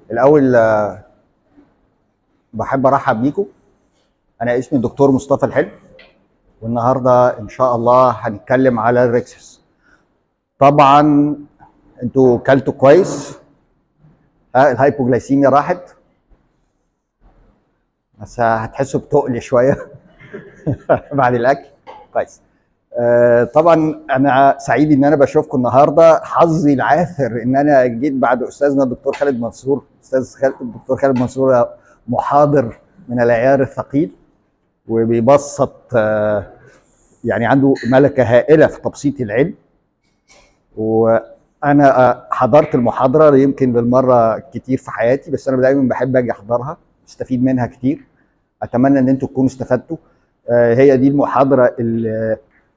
الاول آه، بحب ارحب بيكم انا اسمي الدكتور مصطفى الحلم والنهارده ان شاء الله هنتكلم على الريكسس طبعا انتوا كلتوا كويس ها الهايبوجلايسيميا راحت بس هتحسوا بتقل شويه بعد الاكل كويس آه، طبعا انا سعيد ان انا بشوفكم النهارده حظي العاثر ان انا جيت بعد استاذنا الدكتور خالد منصور استاذ خالد الدكتور خالد منصور محاضر من العيار الثقيل وبيبسط آه، يعني عنده ملكه هائله في تبسيط العلم وانا آه، حضرت المحاضره يمكن للمره كتير في حياتي بس انا دايما بحب اجي احضرها استفيد منها كتير اتمنى ان انتم تكونوا استفدتوا آه، هي دي المحاضره اللي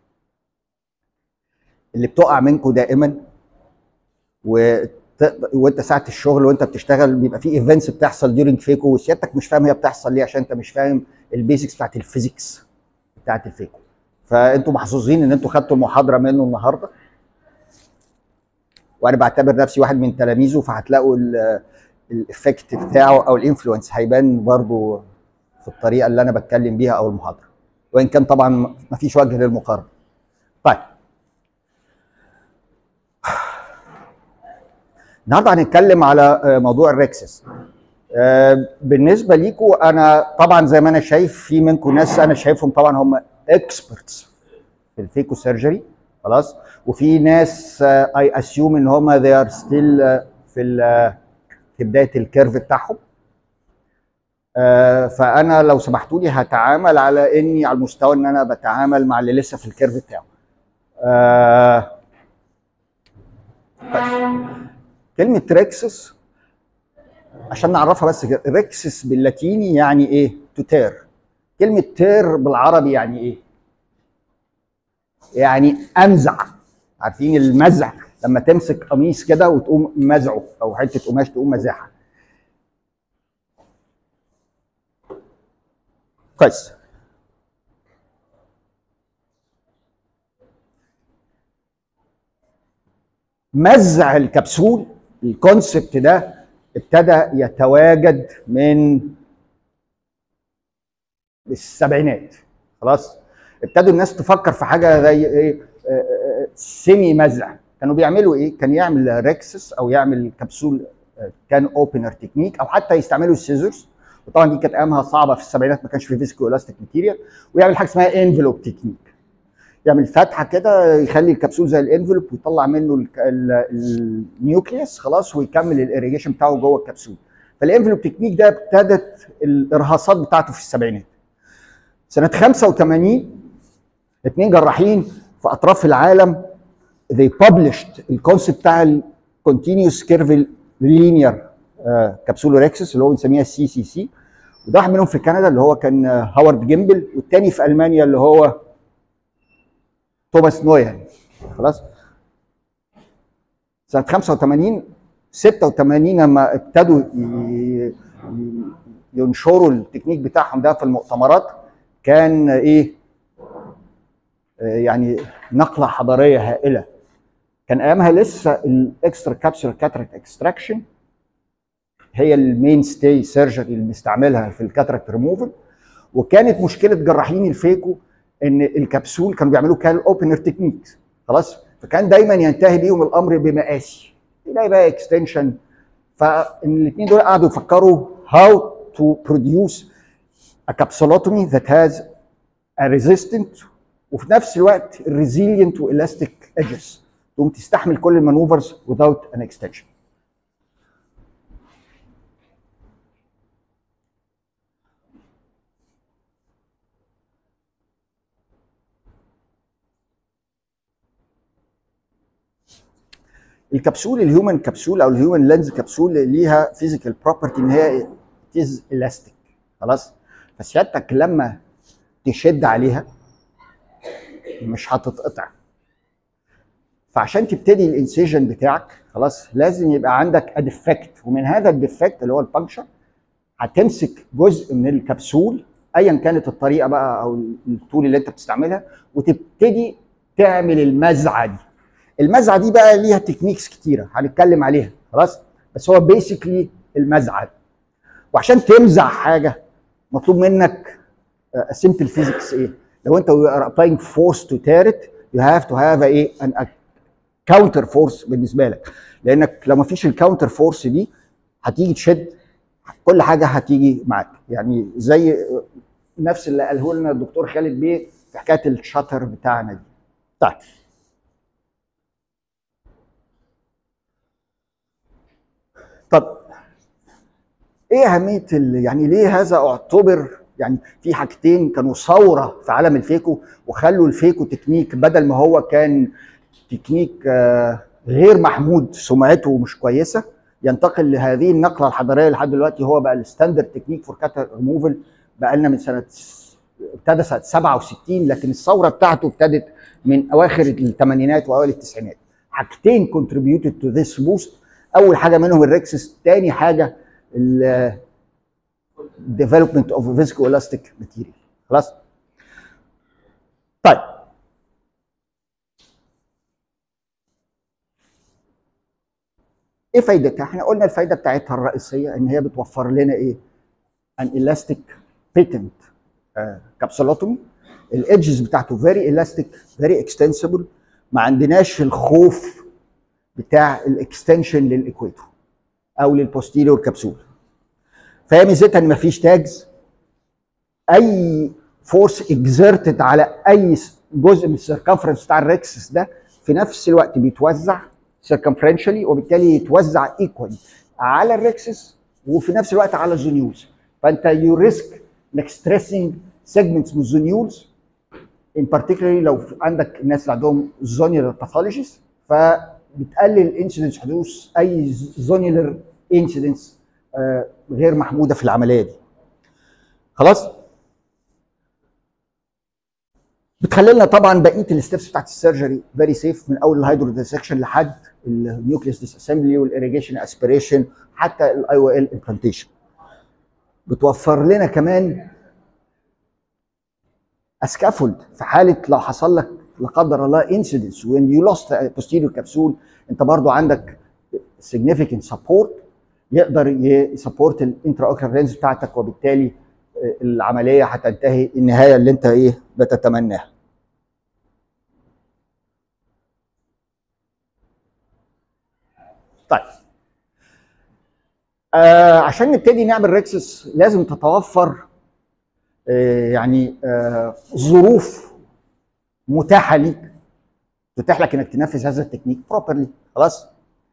اللي بتقع منكم دائما وت... وانت ساعه الشغل وانت بتشتغل بيبقى في ايفنتس بتحصل ديورنج فيكو وسيادتك مش فاهم هي بتحصل ليه عشان انت مش فاهم البيزكس بتاعت الفيزيكس بتاعت الفيكو فانتوا محظوظين ان انتوا خدتوا المحاضره منه النهارده وانا بعتبر نفسي واحد من تلاميذه فهتلاقوا الافكت بتاعه او الانفلونس هيبان برضو في الطريقه اللي انا بتكلم بيها او المحاضره وان كان طبعا ما فيش وجه للمقارنه طيب النهارده هنتكلم على آه، موضوع الريكسس آه، بالنسبه ليكم انا طبعا زي ما انا شايف في منكم ناس انا شايفهم طبعا هم اكسبرتس في الفيكو سيرجري خلاص وفي ناس اي اسيوم ان هم they ار ستيل في ال- في بدايه الكيرف بتاعهم آه، فانا لو سمحتوا لي هتعامل على اني على المستوى ان انا بتعامل مع اللي لسه في الكيرف بتاعه آه، طيب. كلمة ريكسس عشان نعرفها بس كده ريكسس باللاتيني يعني ايه؟ تو تير كلمة تير بالعربي يعني ايه؟ يعني امزع عارفين المزع لما تمسك قميص كده وتقوم مزعه او حتة قماش تقوم مزعها كويس مزع الكبسول الكونسبت ده ابتدى يتواجد من السبعينات خلاص ابتدوا الناس تفكر في حاجه زي ايه آه، آه، سيمي مزع كانوا بيعملوا ايه كان يعمل ريكسس او يعمل كبسول آه، كان اوبنر تكنيك او حتى يستعملوا السيزرز وطبعا دي كانت ايامها صعبه في السبعينات ما كانش في فيزيكو الاستيك ماتيريال ويعمل حاجه اسمها انفلوب تكنيك يعمل فتحه كده يخلي الكبسول زي الانفلوب ويطلع منه ال- ال- النيوكليوس خلاص ويكمل الاريجيشن بتاعه جوه الكبسول فالانفلوب تكنيك ده ابتدت الارهاصات بتاعته في السبعينات سنه 85 اثنين جراحين في اطراف العالم they published الكونسيبت بتاع الكونتينيوس كيرف لينير كابسولوريكسس اللي هو بنسميها السي سي سي وده واحد منهم في كندا اللي هو كان آه، هوارد جيمبل والتاني في المانيا اللي هو توماس نويان خلاص سنه 85 86 لما ابتدوا ي- ي- ينشروا التكنيك بتاعهم ده في المؤتمرات كان ايه آه، يعني نقله حضاريه هائله كان ايامها لسه الاكسترا كابسولار كاتراكت اكستراكشن هي المين ستاي سيرجري اللي بنستعملها في الكاتراكت ريموفل وكانت مشكله جراحين الفيكو ان الكبسول كانوا بيعملوا كان اوبنر تكنيك خلاص فكان دايما ينتهي بيهم الامر بمقاسي تلاقي بقى اكستنشن فالاثنين دول قعدوا يفكروا how to produce a capsulotomy that has a resistant وفي نفس الوقت resilient و elastic edges تقوم تستحمل كل المانوفرز without an extension الكبسول الهيومن كبسول او الهيومن لينز كبسول ليها فيزيكال بروبرتي ان هي تيز الاستيك خلاص فسيادتك لما تشد عليها مش هتتقطع فعشان تبتدي الانسيجن بتاعك خلاص لازم يبقى عندك اديفكت ومن هذا الديفكت اللي هو البانكشر هتمسك جزء من الكبسول ايا كانت الطريقه بقى او الطول اللي انت بتستعملها وتبتدي تعمل المزعه دي المزعه دي بقى ليها تكنيكس كتيره هنتكلم عليها خلاص بس هو بيسكلي المزعه وعشان تمزع حاجه مطلوب منك سمبل فيزيكس ايه لو انت are applying force to tear it you have to have a an counter force بالنسبه لك لانك لو ما فيش الكاونتر فورس دي هتيجي تشد كل حاجه هتيجي معاك يعني زي نفس اللي قاله لنا الدكتور خالد بيه في حكايه الشاتر بتاعنا دي طيب طب ايه اهميه ال- يعني ليه هذا اعتبر يعني في حاجتين كانوا ثوره في عالم الفيكو وخلوا الفيكو تكنيك بدل ما هو كان تكنيك آه، غير محمود سمعته مش كويسه ينتقل لهذه النقله الحضاريه لحد دلوقتي هو بقى الستاندرد تكنيك فور كاتر ريموفل بقى لنا من سنه ابتدى سنه 67 لكن الثوره بتاعته ابتدت من اواخر الثمانينات واوائل التسعينات حاجتين contributed to this boost اول حاجه منهم الريكسس تاني حاجه ال development of viscoelastic material خلاص طيب ايه فايدتها؟ احنا قلنا الفايده بتاعتها الرئيسيه ان هي بتوفر لنا ايه؟ an elastic patent كابسولوتومي الايدجز بتاعته فيري elastic فيري اكستنسبل ما عندناش الخوف بتاع الاكستنشن للاكويتور او للبوستيريور كبسول فهي ميزتها ان مفيش تاجز اي فورس اكزرتد على اي جزء من السيركمفرنس بتاع الريكسس ده في نفس الوقت بيتوزع سيركمفرنشالي وبالتالي يتوزع ايكوالي على الريكسس وفي نفس الوقت على الزونيولز فانت يو ريسك انك ستريسنج سيجمنتس من الزونيولز ان بارتيكولاري لو عندك الناس اللي عندهم زونيولر باثولوجيز فبتقلل انسيدنس حدوث اي زونيولر انسيدنس غير محموده في العمليه دي خلاص بتخلي لنا طبعا بقيه الستبس بتاعت السيرجري فيري سيف من اول الهيدرو ديسكشن لحد النيوكليس ديس اسمبلي والاريجيشن اسبيريشن حتى الاي او ال امبلانتيشن بتوفر لنا كمان اسكافولد في حاله لو حصل لك لا قدر الله انسيدنس وين يو لوست posterior كبسول انت برضو عندك significant support يقدر يسبورت الانترا اوكلر رينز بتاعتك وبالتالي العمليه هتنتهي النهايه اللي انت ايه بتتمناها. طيب آه عشان نبتدي نعمل ريكسس لازم تتوفر آه يعني آه ظروف متاحه ليك تتيح لك انك تنفذ هذا التكنيك بروبرلي خلاص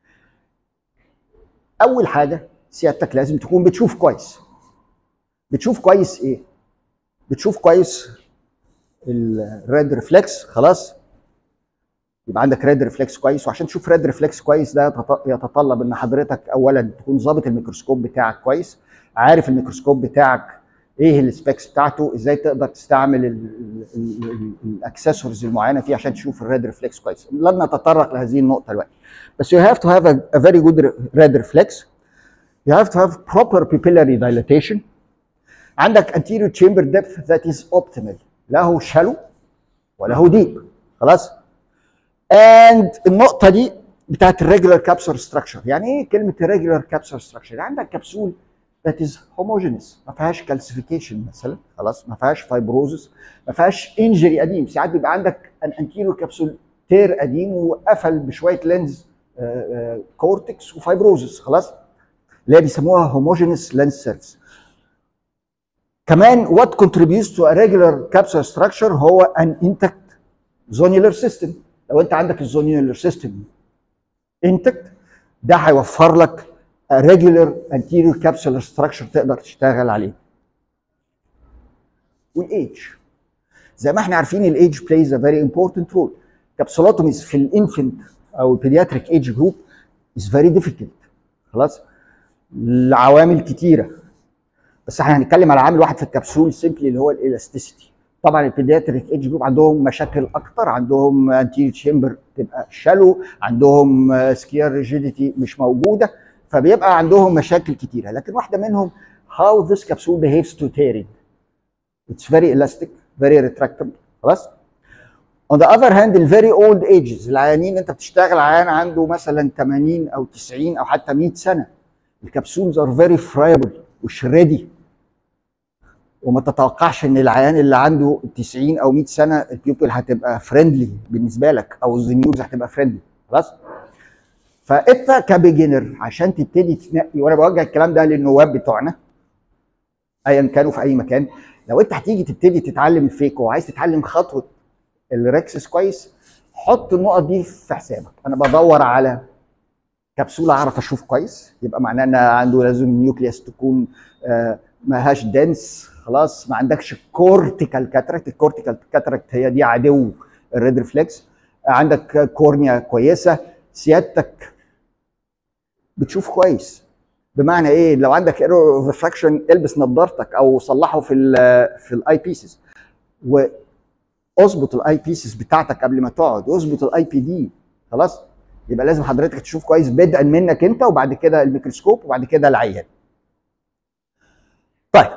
اول حاجه سيادتك لازم تكون بتشوف كويس بتشوف كويس ايه بتشوف كويس الريد ريفلكس خلاص يبقى عندك ريد ريفلكس كويس وعشان تشوف ريد ريفلكس كويس ده يتطلب ان حضرتك اولا تكون ظابط الميكروسكوب بتاعك كويس عارف الميكروسكوب بتاعك ايه السبيكس بتاعته ازاي تقدر تستعمل الاكسسوارز المعينه فيه عشان تشوف الريد ريفلكس كويس لن نتطرق لهذه النقطه دلوقتي بس you have to have a, a very good red reflex you have to have proper pupillary dilatation عندك anterior chamber depth that is optimal له shallow وله deep خلاص and النقطه دي بتاعت الريجولار كابسول ستراكشر يعني ايه كلمه الريجولار كابسول ستراكشر عندك كبسول that is homogeneous ما فيهاش كالسيفيكيشن مثلا خلاص ما فيهاش فايبروزس ما فيهاش انجري قديم ساعات بيبقى عندك ان انتيريور كبسول تير قديم وقفل بشويه لينز كورتكس وفايبروزس خلاص اللي هي بيسموها هوموجينس لينز سيرفيس كمان what contributes to a regular capsule structure هو an intact zonular system لو انت عندك الزونيولر سيستم intact ده هيوفر لك a regular anterior capsular structure تقدر تشتغل عليه والايدج زي ما احنا عارفين الايدج plays a very important role كابسولوتوميز في الانفنت او البيدياتريك ايدج جروب is very difficult خلاص لعوامل كتيره بس احنا هنتكلم على عامل واحد في الكبسول سيمبلي اللي هو الالاستيسيتي طبعا البيدياتريك ايدج جروب عندهم مشاكل اكتر عندهم انتيريور تشامبر تبقى شالو عندهم سكير ريجيديتي مش موجوده فبيبقى عندهم مشاكل كتيره لكن واحده منهم how this capsule behaves to tearing it's very elastic very retractable خلاص on the other hand ال very old ages العيانين انت بتشتغل عيان عنده مثلا 80 او 90 او حتى 100 سنه الكبسولز ار فيري فرايبل وشريدي وما تتوقعش ان العيان اللي عنده 90 او 100 سنه البيوبل هتبقى فريندلي بالنسبه لك او الزنيورز هتبقى فريندلي خلاص فانت كبيجنر عشان تبتدي تنقي وانا بوجه الكلام ده للنواب بتوعنا ايا كانوا في اي مكان لو انت هتيجي تبتدي تتعلم الفيك وعايز تتعلم خطوه الريكسس كويس حط النقط دي في حسابك انا بدور على كبسوله اعرف اشوف كويس يبقى معناه ان عنده لازم النيوكليوس تكون آه ما هاش دنس خلاص ما عندكش كورتيكال كاتراكت الكورتيكال كاتراكت هي دي عدو الريد ريفلكس عندك كورنيا كويسه سيادتك بتشوف كويس بمعنى ايه لو عندك ايرور اوف ريفراكشن البس نظارتك او صلحه في ال في الاي بيسز واظبط الاي بيسز بتاعتك قبل ما تقعد واظبط الاي بي دي خلاص يبقى لازم حضرتك تشوف كويس بدءا منك انت وبعد كده الميكروسكوب وبعد كده العيان طيب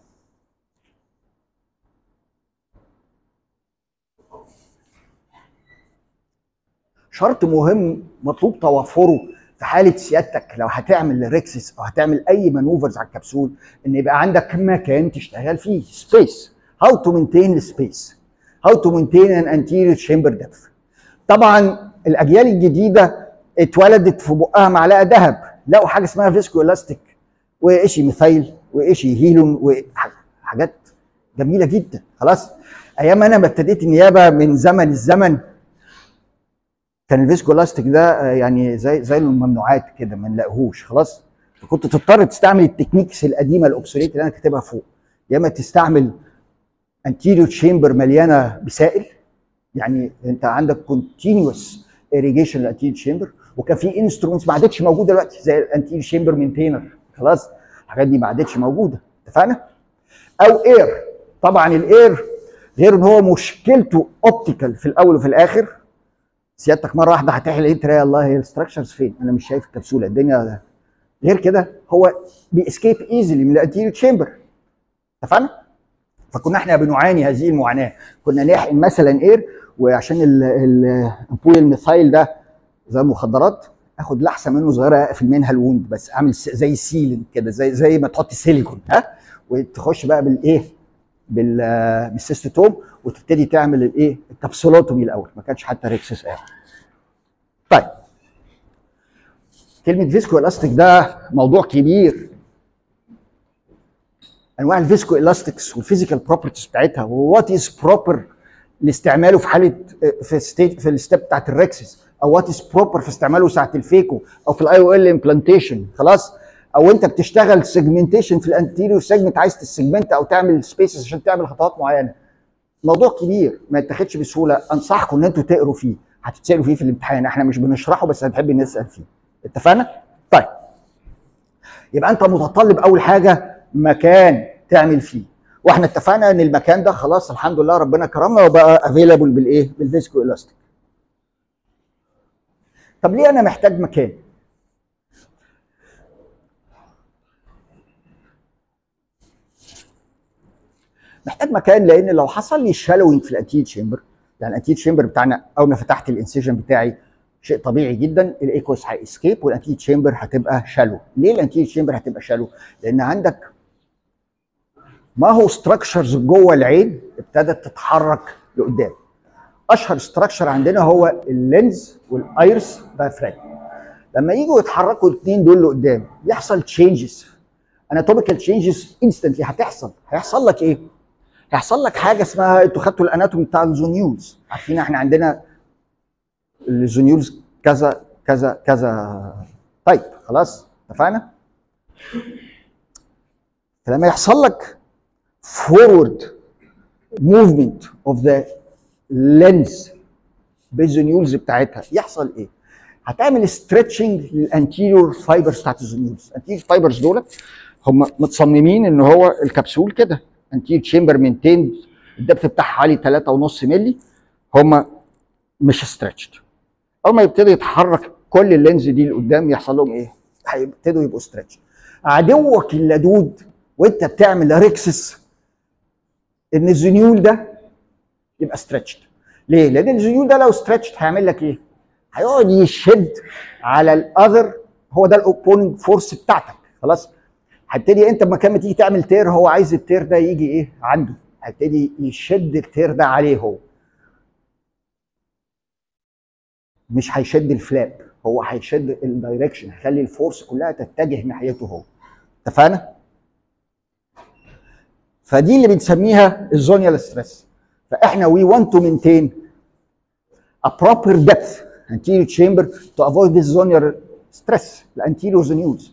شرط مهم مطلوب توفره في حاله سيادتك لو هتعمل ريكسس او هتعمل اي مانوفرز على الكبسول ان يبقى عندك مكان تشتغل فيه سبيس هاو تو مينتين السبيس هاو تو مينتين ان انتيريور تشامبر ديبث طبعا الاجيال الجديده اتولدت في بقها معلقه ذهب لقوا حاجه اسمها فيسكو الاستيك وإشي ميثايل وإشي هيلون وحاجات جميله جدا خلاص ايام انا ما ابتديت النيابه من زمن الزمن كان الفيسكو الاستيك ده يعني زي زي الممنوعات كده ما نلاقيهوش خلاص فكنت تضطر تستعمل التكنيكس القديمه الاوبسوليت اللي انا كاتبها فوق يا اما تستعمل انتيريور تشامبر مليانه بسائل يعني انت عندك كونتينوس irrigation للانتيريور تشامبر وكان في انسترومنتس ما عادتش موجوده دلوقتي زي الانتيريور تشامبر مينتينر خلاص الحاجات دي ما عادتش موجوده اتفقنا؟ او اير طبعا الاير غير ان هو مشكلته اوبتيكال في الاول وفي الاخر سيادتك مره واحده هتحل ايه تلاقي الله هي الستراكشرز فين؟ انا مش شايف الكبسوله الدنيا غير كده هو بيسكيب ايزلي من الانتيريور تشامبر اتفقنا؟ فكنا احنا بنعاني هذه المعاناه كنا نحقن مثلا اير وعشان الامبول الميثايل ده زي المخدرات اخد لحسه منه صغيره اقفل منها الوند بس اعمل زي سيلين كده زي زي ما تحط سيليكون ها وتخش بقى بالايه بالسيستوتوم وتبتدي تعمل الايه الكبسولوتومي الاول ما كانش حتى ريكسس قوي طيب كلمه فيسكو الاستيك ده موضوع كبير انواع الفيسكو الاستكس والفيزيكال بروبرتيز بتاعتها ووات از بروبر لاستعماله في حاله في ستيج في الستيب بتاعت الريكسس او وات از بروبر في استعماله ساعه الفيكو او في الاي او ال امبلانتيشن خلاص او انت بتشتغل سيجمنتيشن في الانتيريور سيجمنت عايز تسيجمنت او تعمل سبيسز عشان تعمل خطوات معينه موضوع كبير ما يتاخدش بسهوله انصحكم ان انتوا تقروا فيه هتتسالوا فيه في الامتحان احنا مش بنشرحه بس هنحب نسال فيه اتفقنا طيب يبقى انت متطلب اول حاجه مكان تعمل فيه واحنا اتفقنا ان المكان ده خلاص الحمد لله ربنا كرمنا وبقى افيلابل بالايه بالفيسكو الاستيك طب ليه انا محتاج مكان محتاج مكان لان لو حصل لي شالوينج في الانتيد شامبر يعني الانتيد شامبر بتاعنا اول ما فتحت الانسيجن بتاعي شيء طبيعي جدا الايكوس هيسكيب والانتيد شامبر هتبقى شالو ليه الانتيد شامبر هتبقى شالو لان عندك ما هو ستراكشرز جوه العين ابتدت تتحرك لقدام اشهر ستراكشر عندنا هو اللينز والايرس دايفراجم لما يجوا يتحركوا الاثنين دول لقدام يحصل تشينجز اناتوميكال تشينجز انستنتلي هتحصل هيحصل لك ايه هيحصل لك حاجه اسمها انتوا خدتوا الاناتومي بتاع الزونيولز عارفين احنا عندنا الزونيولز كذا كذا كذا طيب خلاص اتفقنا فلما يحصل لك forward movement of the lens بالزونيولز بتاعتها يحصل ايه؟ هتعمل ستريتشنج للانتيريور فايبرز بتاعت الزونيولز الانتيريور فايبرز دول هم متصممين ان هو الكبسول كده انتيريور تشامبر مينتيند الدبث بتاعها حوالي 3.5 مللي هم مش ستريتشد اول ما يبتدي يتحرك كل اللينز دي لقدام يحصل لهم ايه؟ هيبتدوا يبقوا ستريتش عدوك اللدود وانت بتعمل ريكسس ان الزنيول ده يبقى ستريتشد ليه؟ لان الزنيول ده لو ستريتشد هيعمل لك ايه؟ هيقعد يشد على الاذر هو ده الاوبوننج فورس بتاعتك خلاص هتبتدي انت مكان ما تيجي تعمل تير هو عايز التير ده يجي ايه عنده هيبتدي يشد التير ده عليه هو مش هيشد الفلاب هو هيشد الدايركشن هيخلي الفورس كلها تتجه ناحيته هو اتفقنا؟ فدي اللي بنسميها الزونيال ستريس فاحنا we want to maintain a proper depth anterior chamber to avoid this zonal stress الانتيريور زونيولز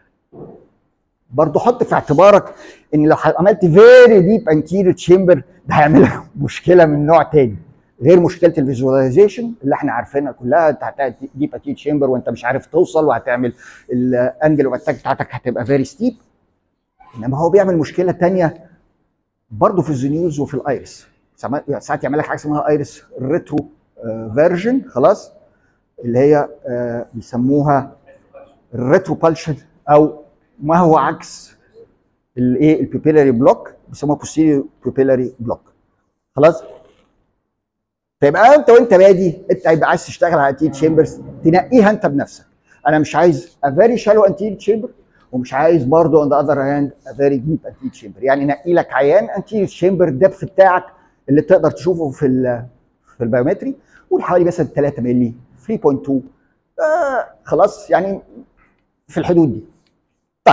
برضه حط في اعتبارك ان لو عملت فيري ديب انتيريور تشامبر ده هيعمل لك مشكله من نوع تاني غير مشكله الفيجواليزيشن اللي احنا عارفينها كلها انت هتعمل ديب انتيريور تشامبر وانت مش عارف توصل وهتعمل الانجل والاتاك بتاعتك هتبقى فيري ستيب انما هو بيعمل مشكله تانيه برضه في الزنيوز وفي الايرس ساعات يعمل لك حاجه اسمها ايرس ريترو فيرجن خلاص اللي هي آه، بيسموها الريترو بالشن او ما هو عكس الايه البيبيلاري بلوك بيسموها بوستيريو بيبيلاري بلوك خلاص فيبقى انت وانت بادي انت هيبقى عايز تشتغل على انتير تشامبرز تنقيها انت بنفسك انا مش عايز ا فيري شالو انتير تشامبر ومش عايز برضه اون ذا اذر هاند ا فيري ديب انتير تشامبر يعني نقي لك عيان انتير تشامبر الدبث بتاعك اللي تقدر تشوفه في ال في البيومتري قول حوالي مثلا 3 مللي 3.2 آه خلاص يعني في الحدود دي طيب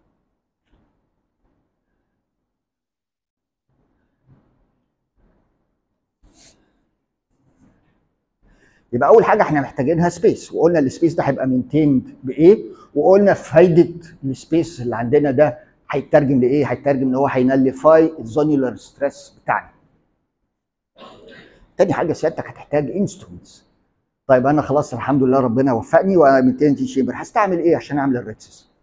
يبقى اول حاجه احنا محتاجينها سبيس وقلنا السبيس ده هيبقى مينتيند بايه وقلنا فايده السبيس اللي عندنا ده هيترجم لايه هيترجم ان هو هينليفاي الزونيولار ستريس بتاعنا تاني حاجه سيادتك هتحتاج انسترومنتس طيب انا خلاص الحمد لله ربنا وفقني وانا مينتين تي شيبر هستعمل ايه عشان اعمل الريتسس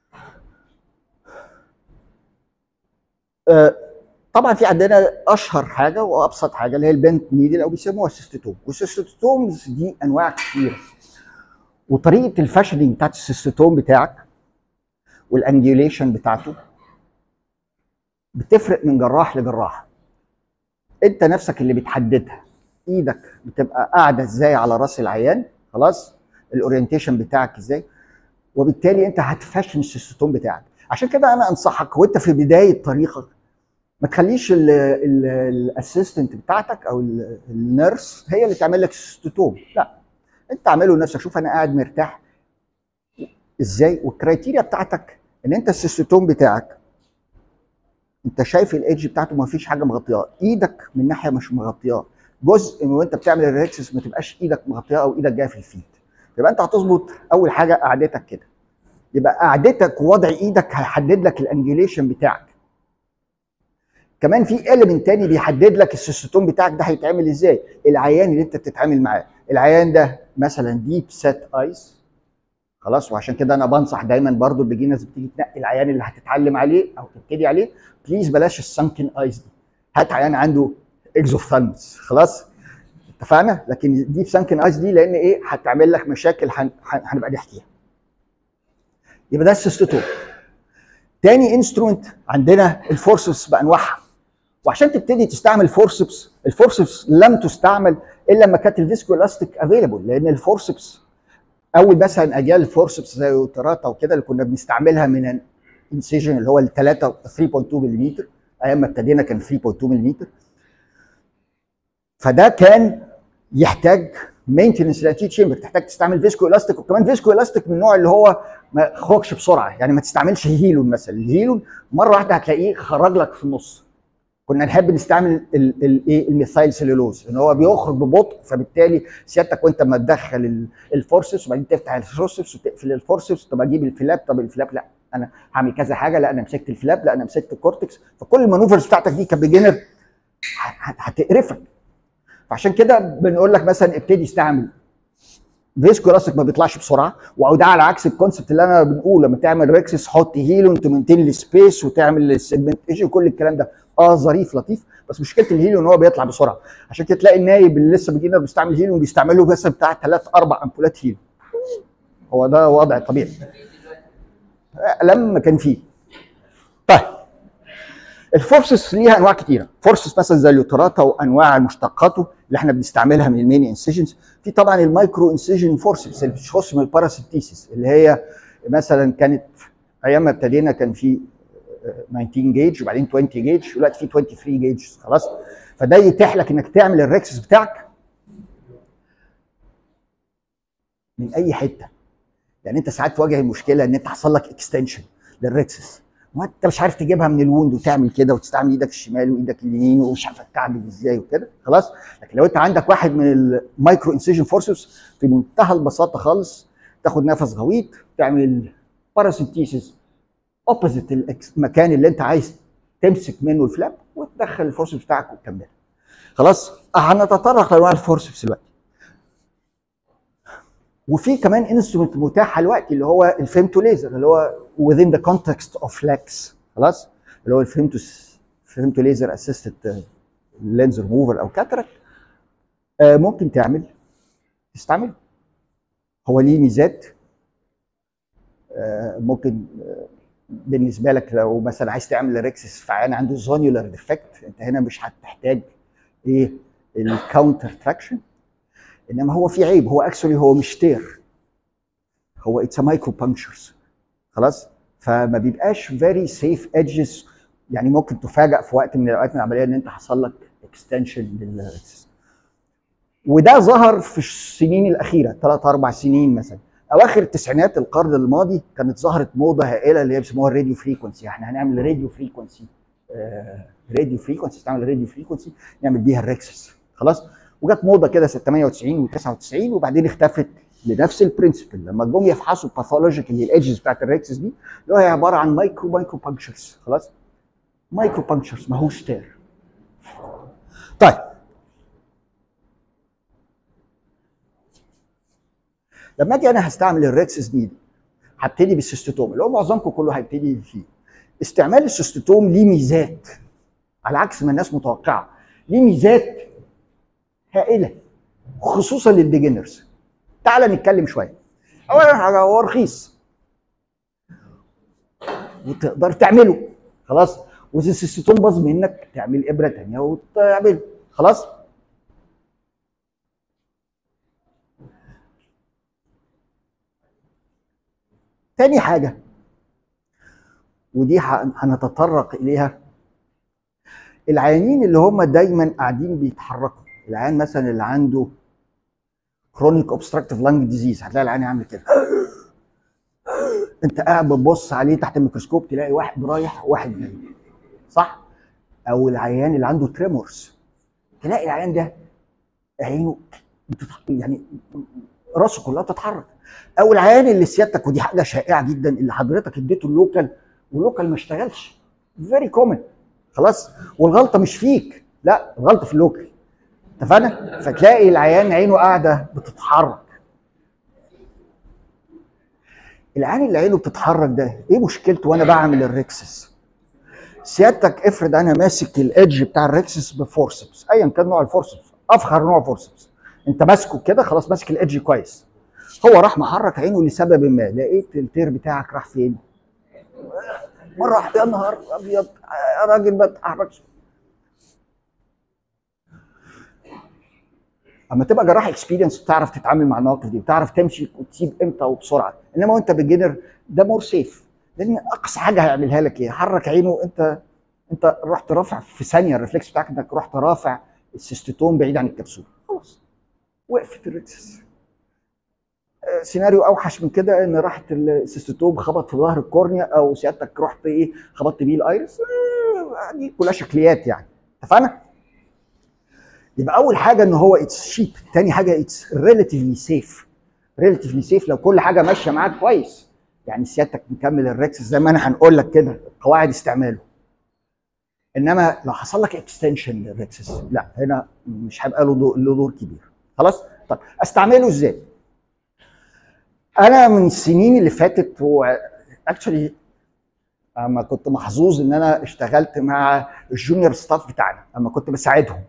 آه، طبعا في عندنا اشهر حاجه وابسط حاجه اللي هي البنت نيدل او بيسموها السيستوتوم والسيستوتومز دي انواع كتيره وطريقه الفاشننج بتاعت السيستوتوم بتاعك والانجيوليشن بتاعته بتفرق من جراح لجراح انت نفسك اللي بتحددها ايدك بتبقى قاعده ازاي على راس العيان خلاص الاورينتيشن بتاعك ازاي وبالتالي انت هتفشن السيستوم بتاعك عشان كده انا انصحك وانت في بدايه طريقك ما تخليش الاسيستنت بتاعتك او ال- النيرس هي اللي تعمل لك السيستوم لا انت اعمله لنفسك شوف انا قاعد مرتاح ازاي والكرايتيريا بتاعتك ان انت السيستوم بتاعك انت شايف الايدج بتاعته ما فيش حاجه مغطياه ايدك من ناحيه مش مغطياه جزء من وانت بتعمل الريكسس ما تبقاش ايدك مغطياه او ايدك جايه في الفيد يبقى انت هتظبط اول حاجه قعدتك كده يبقى قعدتك ووضع ايدك هيحدد لك الانجيوليشن بتاعك كمان في اليمنت تاني بيحدد لك السيستوم بتاعك ده هيتعمل ازاي العيان اللي انت بتتعامل معاه العيان ده مثلا ديب سيت ايس خلاص وعشان كده انا بنصح دايما برضو البيجينرز بتيجي تنقي العيان اللي هتتعلم عليه او تبتدي عليه بليز بلاش السانكن ايس دي هات عيان عنده اكزوثالمس خلاص اتفقنا لكن دي سانكن ايس دي لان ايه هتعمل لك مشاكل هن- هن- هنبقى نحكيها يبقى ده السيستوتوم تاني انسترومنت عندنا الفورسبس بانواعها وعشان تبتدي تستعمل فورسبس الفورسبس لم تستعمل الا لما كانت الفيسكو الاستيك افيلبل لان الفورسبس اول مثلا اجيال الفورسبس زي التراتا وكده اللي كنا بنستعملها من الانسيجن اللي هو ال 3 3.2 ملم ايام ما ابتدينا كان 3.2 ملم فده كان يحتاج مينتنس للانتي تشامبر تحتاج تستعمل فيسكو الاستيك وكمان فيسكو الاستيك من النوع اللي هو ما يخرجش بسرعه يعني ما تستعملش هيلون مثلا الهيلون مره واحده هتلاقيه خرج لك في النص كنا نحب نستعمل الايه الميثايل سيلولوز ان هو بيخرج ببطء فبالتالي سيادتك وانت ما تدخل ال- الفورسبس وبعدين تفتح الفورسبس وتقفل الفورسبس طب اجيب الفلاب طب الفلاب لا انا هعمل كذا حاجه لا انا مسكت الفلاب لا انا مسكت الكورتكس فكل المانوفرز بتاعتك دي كبيجنر ه- ه- هتقرفك فعشان كده بنقول لك مثلا ابتدي استعمل فيسكو راسك ما بيطلعش بسرعه وده على عكس الكونسبت اللي انا بنقول لما تعمل ريكسس حط هيلون تمنتين السبيس وتعمل السيجمنتيشن كل الكلام ده اه ظريف لطيف بس مشكله الهيلون ان هو بيطلع بسرعه عشان كده تلاقي النايب اللي لسه بيجينا بيستعمل هيلون بيستعمله بس بتاع ثلاث اربع امبولات هيلون هو ده وضع طبيعي آه، لما كان فيه طيب الفورسز ليها انواع كتيره فورسز مثلا زي اليوتراتا وانواع مشتقاته اللي احنا بنستعملها من الميني انسيجنز في طبعا المايكرو انسيجن فورسز اللي بتخص من الباراسيتيسيس اللي هي مثلا كانت ايام ما ابتدينا كان في 19 جيج وبعدين 20 جيج ودلوقتي في 23 جيج خلاص فده يتيح لك انك تعمل الريكسس بتاعك من اي حته يعني انت ساعات تواجه المشكله ان انت حصل لك اكستنشن للريكسس وانت مش عارف تجيبها من الوند وتعمل كده وتستعمل ايدك الشمال وايدك اليمين ومش عارف تعمل ازاي وكده خلاص لكن لو انت عندك واحد من المايكرو انسيجن فورسز في منتهى البساطه خالص تاخد نفس غويط تعمل باراسيتيسيس اوبوزيت المكان اللي انت عايز تمسك منه الفلاب وتدخل الفورسبس بتاعك وتكملها خلاص هنتطرق لانواع الفورسبس دلوقتي وفي كمان انسترومنت متاحه دلوقتي اللي هو الفيمتو ليزر اللي هو within the context of flex خلاص اللي هو الفيمتو فيمتو ليزر اسيستد لينز ريموفر او كاتراكت ممكن تعمل تستعمله هو ليه ميزات آه، ممكن آه، بالنسبه لك لو مثلا عايز تعمل ريكسس في عيان عنده زونيولار ديفكت انت هنا مش هتحتاج ايه الكاونتر تراكشن انما هو في عيب هو اكشولي هو مش تير هو اتس مايكرو بانكشرز خلاص فما بيبقاش فيري سيف ايدجز يعني ممكن تفاجئ في وقت من الاوقات من العمليه ان انت حصل لك اكستنشن للريكسس وده ظهر في السنين الاخيره ثلاث اربع سنين مثلا اواخر التسعينات القرن الماضي كانت ظهرت موضه هائله اللي هي بيسموها الراديو فريكونسي احنا هنعمل راديو فريكونسي راديو فريكونسي استعمل راديو فريكونسي نعمل بيها الريكسس خلاص وجت موضه كده 98 و99 وبعدين اختفت لنفس البرنسبل لما جم يفحصوا باثولوجيكال الايدجز بتاعت الريكسس دي اللي هي عباره عن مايكرو مايكرو بانكشرز خلاص مايكرو بانكشرز ما هوش تير طيب لما اجي انا هستعمل الريكسس دي هبتدي بالسيستوتوم اللي هو معظمكم كله هيبتدي فيه استعمال السيستوتوم ليه ميزات على عكس ما الناس متوقعه ليه ميزات هائله خصوصا للبيجنرز تعال نتكلم شويه اولا حاجه هو رخيص وتقدر تعمله خلاص واذا السيستوم باظ منك تعمل ابره ثانيه وتعمله خلاص تاني حاجة ودي هنتطرق إليها العيانين اللي هم دايما قاعدين بيتحركوا العيان مثلا اللي عنده كرونيك اوبستراكتيف لانج ديزيز هتلاقي العيان يعمل كده انت قاعد بتبص عليه تحت الميكروسكوب تلاقي واحد رايح وواحد جاي صح او العيان اللي عنده تريمورز تلاقي العيان ده عينه بتتح... يعني راسه كلها بتتحرك او العيان اللي سيادتك ودي حاجه شائعه جدا اللي حضرتك اديته اللوكال واللوكال ما اشتغلش فيري كومن خلاص والغلطه مش فيك لا الغلطه في اللوكال اتفقنا فتلاقي العيان عينه قاعده بتتحرك العيان اللي عينه بتتحرك ده ايه مشكلته وانا بعمل الريكسس سيادتك افرض انا ماسك الايدج بتاع الريكسس بفورسبس ايا كان نوع الفورسبس افخر نوع فورسبس انت ماسكه كده خلاص ماسك الايدج كويس هو راح محرك عينه لسبب ما لقيت التير بتاعك راح فين مره واحده يا نهار ابيض يا راجل ما تتحركش اما تبقى جراح اكسبيرينس بتعرف تتعامل مع المواقف دي وتعرف تمشي وتسيب امتى وبسرعه انما وانت بيجنر ده مور سيف لان اقصى حاجه هيعملها لك ايه حرك عينه انت انت رحت رافع في ثانيه الريفلكس بتاعك انك رحت رافع السيستوتون بعيد عن الكبسوله خلاص وقفت الريكسس سيناريو اوحش من كده ان راحت السيستوتوم خبط في ظهر الكورنيا او سيادتك رحت ايه خبطت بيه الايرس دي كلها شكليات يعني اتفقنا؟ يبقى اول حاجه ان هو اتس شيب تاني حاجه اتس ريلاتيفلي سيف ريلاتيفلي سيف لو كل حاجه ماشيه معاك كويس يعني سيادتك مكمل الريكس زي ما انا هنقول لك كده قواعد استعماله انما لو حصل لك اكستنشن للريكسس لا هنا مش هيبقى له دور, له دور كبير خلاص طب استعمله ازاي انا من السنين اللي فاتت هو اكشولي اما كنت محظوظ ان انا اشتغلت مع الجونيور ستاف بتاعنا اما كنت بساعدهم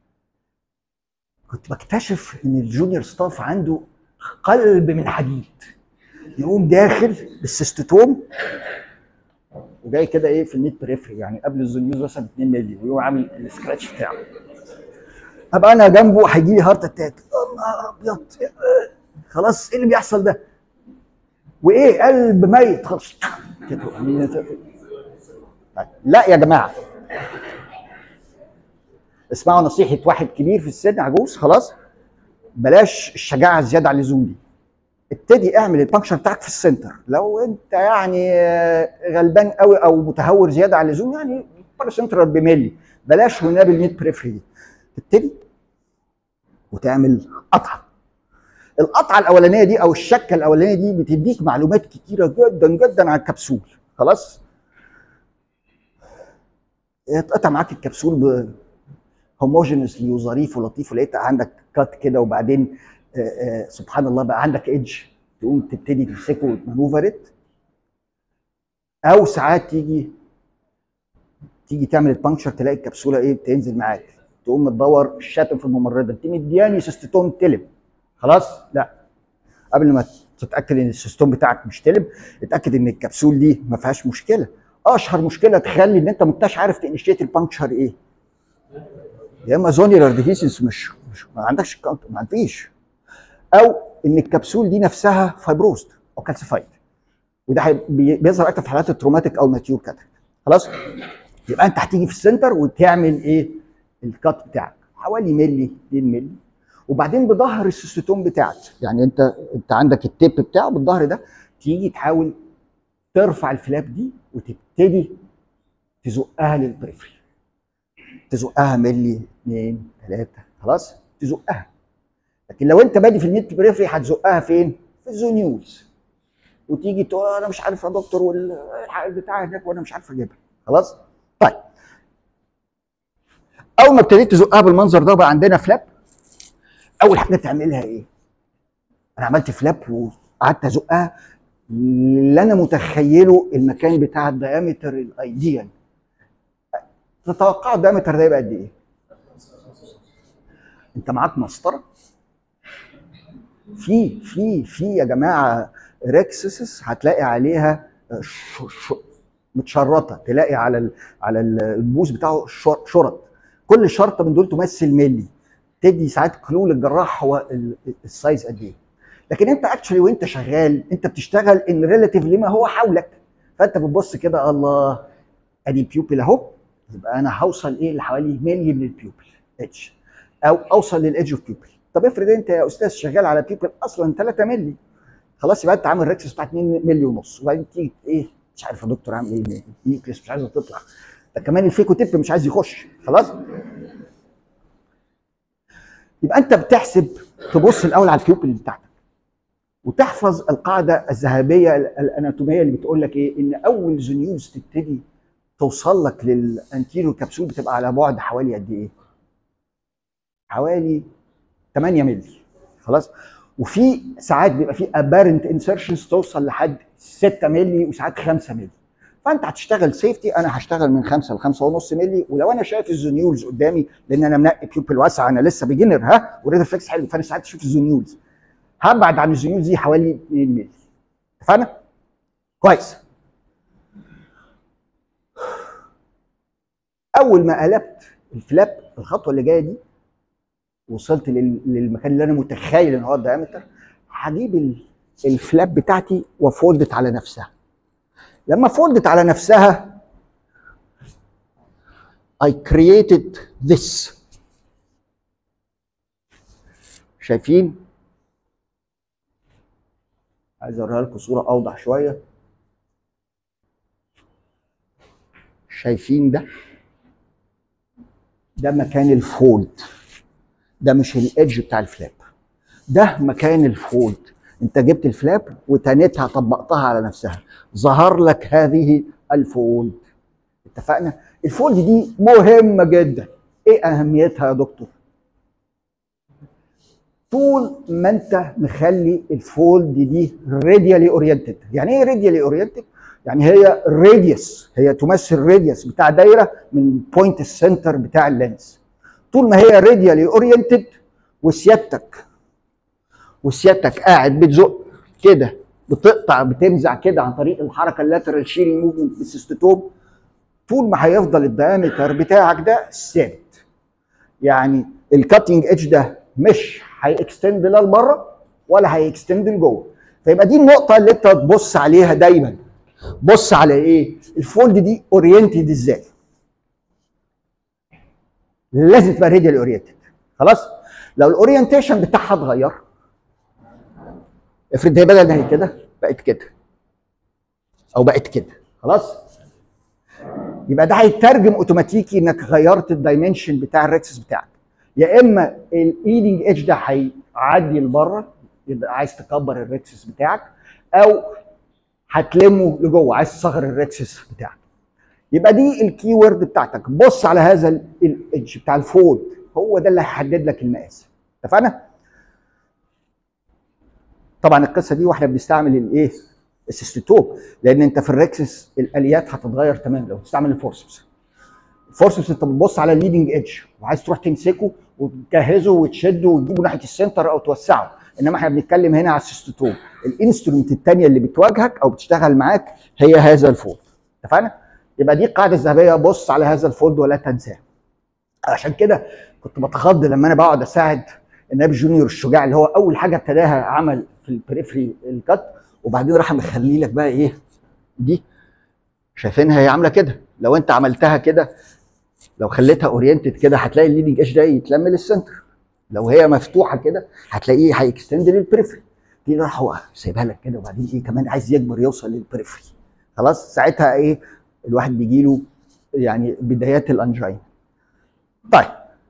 كنت بكتشف ان الجونيور ستاف عنده قلب من حديد يقوم داخل بالسيستوتوم وجاي كده ايه في الميد بريفري يعني قبل الزنيوز مثلا 2 مللي ويقوم عامل السكراتش بتاعه ابقى انا جنبه هيجي لي هارت اتاك الله ابيض خلاص ايه اللي بيحصل ده؟ وايه قلب ميت خلاص كده لا يا جماعه اسمعوا نصيحه واحد كبير في السن عجوز خلاص بلاش الشجاعه الزياده عن اللزوم دي ابتدي اعمل البانكشر بتاعك في السنتر لو انت يعني غلبان قوي او متهور زياده عن اللزوم يعني بار سنترال بملي بلاش والنبي الميد بريفري دي تبتدي وتعمل قطعه القطعه الاولانيه دي او الشكه الاولانيه دي بتديك معلومات كتيره جدا جدا عن الكبسول خلاص اتقطع معاك الكبسول هوموجينسلي وظريف ولطيف ولقيت عندك كات كده وبعدين آآ آآ سبحان الله بقى عندك ايدج تقوم تبتدي تمسكه وتمانوفرت او ساعات تيجي تيجي تعمل البانكشر تلاقي الكبسوله ايه بتنزل معاك تقوم تدور الشاتم في الممرضه انت مدياني سيستوم تلم خلاص لا قبل ما تتاكد ان السيستوم بتاعك مش تلم اتاكد ان الكبسول دي ما فيهاش مشكله اشهر مشكله تخلي ان انت ما انتش عارف تنشيت البانكشر ايه يا اما زونيلر ديفيسنس مش, مش ما عندكش ما فيش او ان الكبسول دي نفسها فايبروست او كالسيفايد وده بيظهر اكتر في حالات التروماتيك او ماتيور كاتاراكت خلاص يبقى انت هتيجي في السنتر وتعمل ايه الكات بتاعك حوالي ملي 2 ملي وبعدين بظهر السيستوم بتاعك يعني انت انت عندك التيب بتاعه بالظهر ده تيجي تحاول ترفع الفلاب دي وتبتدي تزقها للبريفري تزقها ملي 2 3 خلاص تزقها لكن لو انت بادي في الميد بريفري هتزقها فين؟ في الزونيولز وتيجي تقول انا مش عارف يا دكتور والحاجه بتاعها هناك وانا مش عارف اجيبها خلاص؟ طيب اول ما ابتديت تزقها بالمنظر ده بقى عندنا فلاب اول حاجه تعملها ايه؟ انا عملت فلاب وقعدت ازقها اللي انا متخيله المكان بتاع الديامتر الايديال تتوقعوا الديامتر ده يبقى قد ايه؟ انت معاك مسطره في في في يا جماعه ريكسس هتلاقي عليها ش ش متشرطه تلاقي على ال على البوز بتاعه شرط كل شرطه من دول تمثل ملي تدي ساعات كلو للجراح هو السايز قد ايه لكن انت اكشلي وانت شغال انت بتشتغل ان ريلاتيف لما هو حولك فانت بتبص كده الله ادي بيوبل اهو يبقى انا هوصل ايه لحوالي ملي من البيوبل اتش او اوصل للايدج اوف بيوبل طب افرض انت يا استاذ شغال على بيوبل اصلا 3 ملي خلاص يبقى انت عامل ريكسس بتاع 2 ملي ونص وبعدين تيجي ايه مش عارف يا دكتور اعمل ايه نيوكليس مش عايزه تطلع ده كمان الفيكو تيب مش عايز يخش خلاص يبقى انت بتحسب تبص الاول على البيوبل بتاعتك وتحفظ القاعده الذهبيه الاناتوميه اللي بتقول لك ايه ان اول زنيوز تبتدي توصل لك للانتيريور كبسول بتبقى على بعد حوالي قد ايه؟ حوالي 8 مللي خلاص وفي ساعات بيبقى في ابارنت انسرشنز توصل لحد 6 مللي وساعات 5 مللي فانت هتشتغل سيفتي انا هشتغل من 5 ل 5 ونص مللي ولو انا شايف الزونيولز قدامي لان انا منقي بيوبل واسعه انا لسه بيجنر ها وريفلكس حلو فانا ساعات اشوف الزونيولز هبعد عن الزونيولز دي حوالي 2 مللي اتفقنا؟ كويس اول ما قلبت الفلاب الخطوه اللي جايه دي وصلت للمكان اللي انا متخيل ان هو الدايمتر هجيب الفلاب بتاعتي وفولدت على نفسها لما فولدت على نفسها I created this شايفين عايز اوريها لكم صوره اوضح شويه شايفين ده ده مكان الفولد ده مش الايدج بتاع الفلاب ده مكان الفولد انت جبت الفلاب وتانيتها طبقتها على نفسها ظهر لك هذه الفولد اتفقنا الفولد دي مهمه جدا ايه اهميتها يا دكتور طول ما انت مخلي الفولد دي راديالي اورينتد يعني ايه راديالي اورينتد يعني هي راديوس هي تمثل راديوس بتاع دايره من بوينت السنتر بتاع اللينس طول ما هي راديالي اورينتد وسيادتك وسيادتك قاعد بتزق كده بتقطع بتمزع كده عن طريق الحركه اللاترال شيرنج موفمنت بالسيستوتوم طول ما هيفضل الدايمتر بتاعك ده ثابت يعني الكاتنج ايدج ده مش هيكستند لا لبره ولا هيكستند لجوه فيبقى دي النقطه اللي انت تبص عليها دايما بص على ايه الفولد دي اورينتد ازاي لازم تبقى راديال اورينتد خلاص لو الاورينتيشن بتاعها اتغير افرض هي بدل ما هي كده بقت كده او بقت كده خلاص يبقى ده هيترجم اوتوماتيكي انك غيرت الدايمنشن بتاع الريكسس بتاعك يا اما الايدنج ايدج ده هيعدي لبره يبقى عايز تكبر الريكسس بتاعك او هتلمه لجوه عايز تصغر الريكسس بتاعك يبقى دي الكي وورد بتاعتك بص على هذا الايدج بتاع الفولد هو ده اللي هيحدد لك المقاس اتفقنا؟ طبعا القصه دي واحنا بنستعمل الايه؟ السيستوتوب لان انت في الريكسس الاليات هتتغير تماما لو تستعمل الفورسبس الفورسبس انت بتبص على الليدنج ايدج وعايز تروح تمسكه وتجهزه وتشده وتجيبه ناحيه السنتر او توسعه انما احنا بنتكلم هنا على السيستوتوب الانسترومنت الثانيه اللي بتواجهك او بتشتغل معاك هي هذا الفولد اتفقنا؟ يبقى دي القاعده الذهبيه بص على هذا الفولد ولا تنساه عشان كده كنت بتخض لما انا بقعد اساعد النائب جونيور الشجاع اللي هو اول حاجه ابتداها عمل في البريفري الكات وبعدين راح مخلي لك بقى ايه دي شايفينها هي عامله كده لو انت عملتها كده لو خليتها اورينتد كده هتلاقي الليدنج ايش ده يتلم للسنتر لو هي مفتوحه كده هتلاقيه هيكستند للبريفري دي راح هو سايبها لك كده وبعدين ايه كمان عايز يكبر يوصل للبريفري خلاص ساعتها ايه الواحد بيجي له يعني بدايات الانجين طيب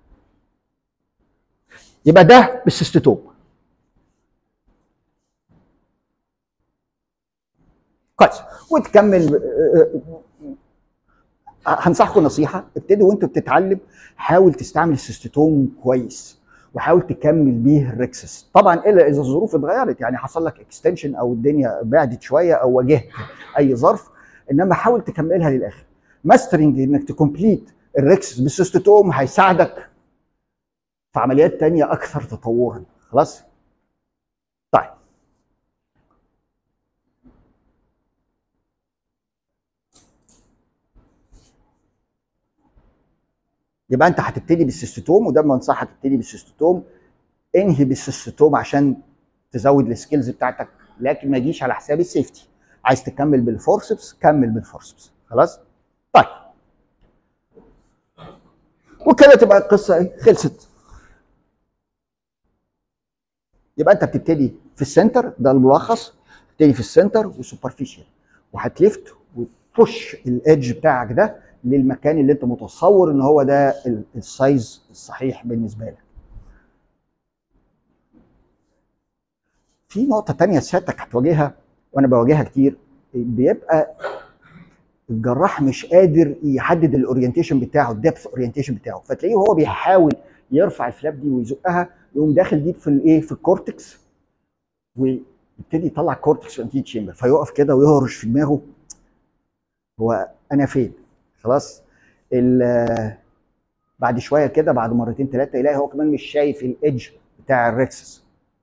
يبقى ده بالسيستوتوب كويس وتكمل هنصحكم نصيحه ابتدوا وانتوا بتتعلم حاول تستعمل السيستوتوم كويس وحاول تكمل بيه الريكسس طبعا الا اذا الظروف اتغيرت يعني حصل لك اكستنشن او الدنيا بعدت شويه او واجهت اي ظرف انما حاول تكملها للاخر ماسترنج انك تكمبليت الريكسس بالسيستوتوم هيساعدك في عمليات تانية اكثر تطورا خلاص طيب يبقى انت هتبتدي بالسيستوتوم وده ما انصحك تبتدي بالسيستوتوم انهي بالسيستوتوم عشان تزود السكيلز بتاعتك لكن ما يجيش على حساب السيفتي عايز تكمل بالفورسبس كمل بالفورسبس خلاص طيب وكده تبقى القصه ايه خلصت يبقى انت بتبتدي في السنتر ده الملخص تبتدي في السنتر وسوبرفيشال وهتلفت وتبوش الايدج بتاعك ده للمكان اللي انت متصور ان هو ده السايز الصحيح بالنسبه لك في نقطه تانية سيادتك هتواجهها وانا بواجهها كتير بيبقى الجراح مش قادر يحدد الاورينتيشن بتاعه الدبث اورينتيشن بتاعه فتلاقيه وهو بيحاول يرفع الفلاب دي ويزقها يقوم داخل ديب في الايه في الكورتكس ويبتدي يطلع كورتكس انتي تشامبر فيقف كده ويهرش في دماغه هو انا فين خلاص بعد شويه كده بعد مرتين ثلاثه يلاقي هو كمان مش شايف الايدج بتاع الريكسس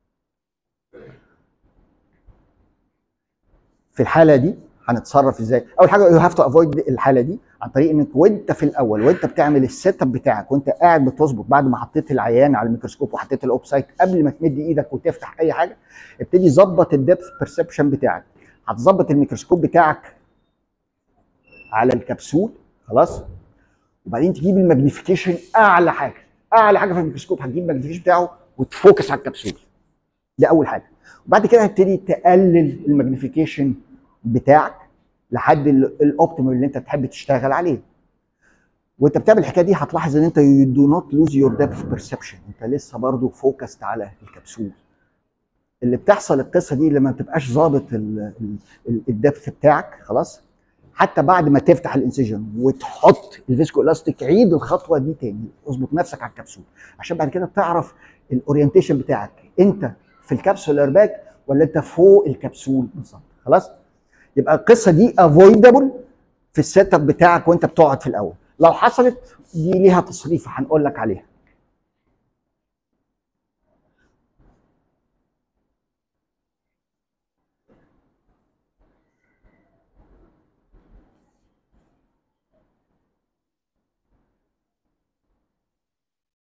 في الحاله دي هنتصرف ازاي؟ اول حاجه يو هاف تو افويد الحاله دي عن طريق انك وانت في الاول وانت بتعمل السيت اب بتاعك وانت قاعد بتظبط بعد ما حطيت العيان على الميكروسكوب وحطيت الاوب سايت قبل ما تمد ايدك وتفتح اي حاجه ابتدي ظبط الدبث بيرسبشن بتاعك هتظبط الميكروسكوب بتاعك على الكبسول خلاص وبعدين تجيب الماجنيفيكيشن اعلى حاجه اعلى حاجه في الميكروسكوب هتجيب الماجنيفيكيشن بتاعه وتفوكس على الكبسول دي اول حاجه وبعد كده هتبتدي تقلل الماجنيفيكيشن بتاعك لحد الاوبتيمال اللي انت تحب تشتغل عليه وانت بتعمل الحكايه دي هتلاحظ ان انت يو دو نوت لوز يور ديبث بيرسبشن انت لسه برضه فوكست على الكبسول اللي بتحصل القصه دي لما ما تبقاش ظابط الدبث بتاعك خلاص حتى بعد ما تفتح الانسجن وتحط الفيسكو الاستيك عيد الخطوه دي تاني اظبط نفسك على الكبسول عشان بعد كده تعرف الاورينتيشن بتاعك انت في الكبسولار باك ولا انت فوق الكبسول بالظبط خلاص يبقى القصه دي افويدبل في السيت اب بتاعك وانت بتقعد في الاول لو حصلت دي ليها تصريف هنقول لك عليها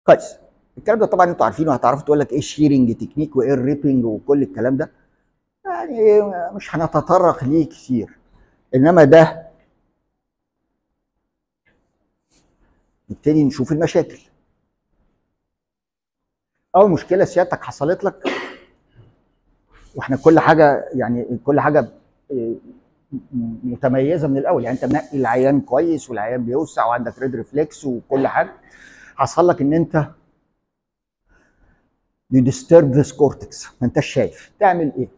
كويس الكلام ده طبعا انتوا عارفينه هتعرفوا تقول لك ايه الشيرنج تكنيك وايه الريبنج وكل الكلام ده يعني مش هنتطرق ليه كتير انما ده نبتدي نشوف المشاكل اول مشكله سيادتك حصلت لك واحنا كل حاجه يعني كل حاجه متميزه من الاول يعني انت منقي العيان كويس والعيان بيوسع وعندك ريد ريفلكس وكل حاجه حصل لك ان انت you disturb this cortex ما انتش شايف تعمل ايه؟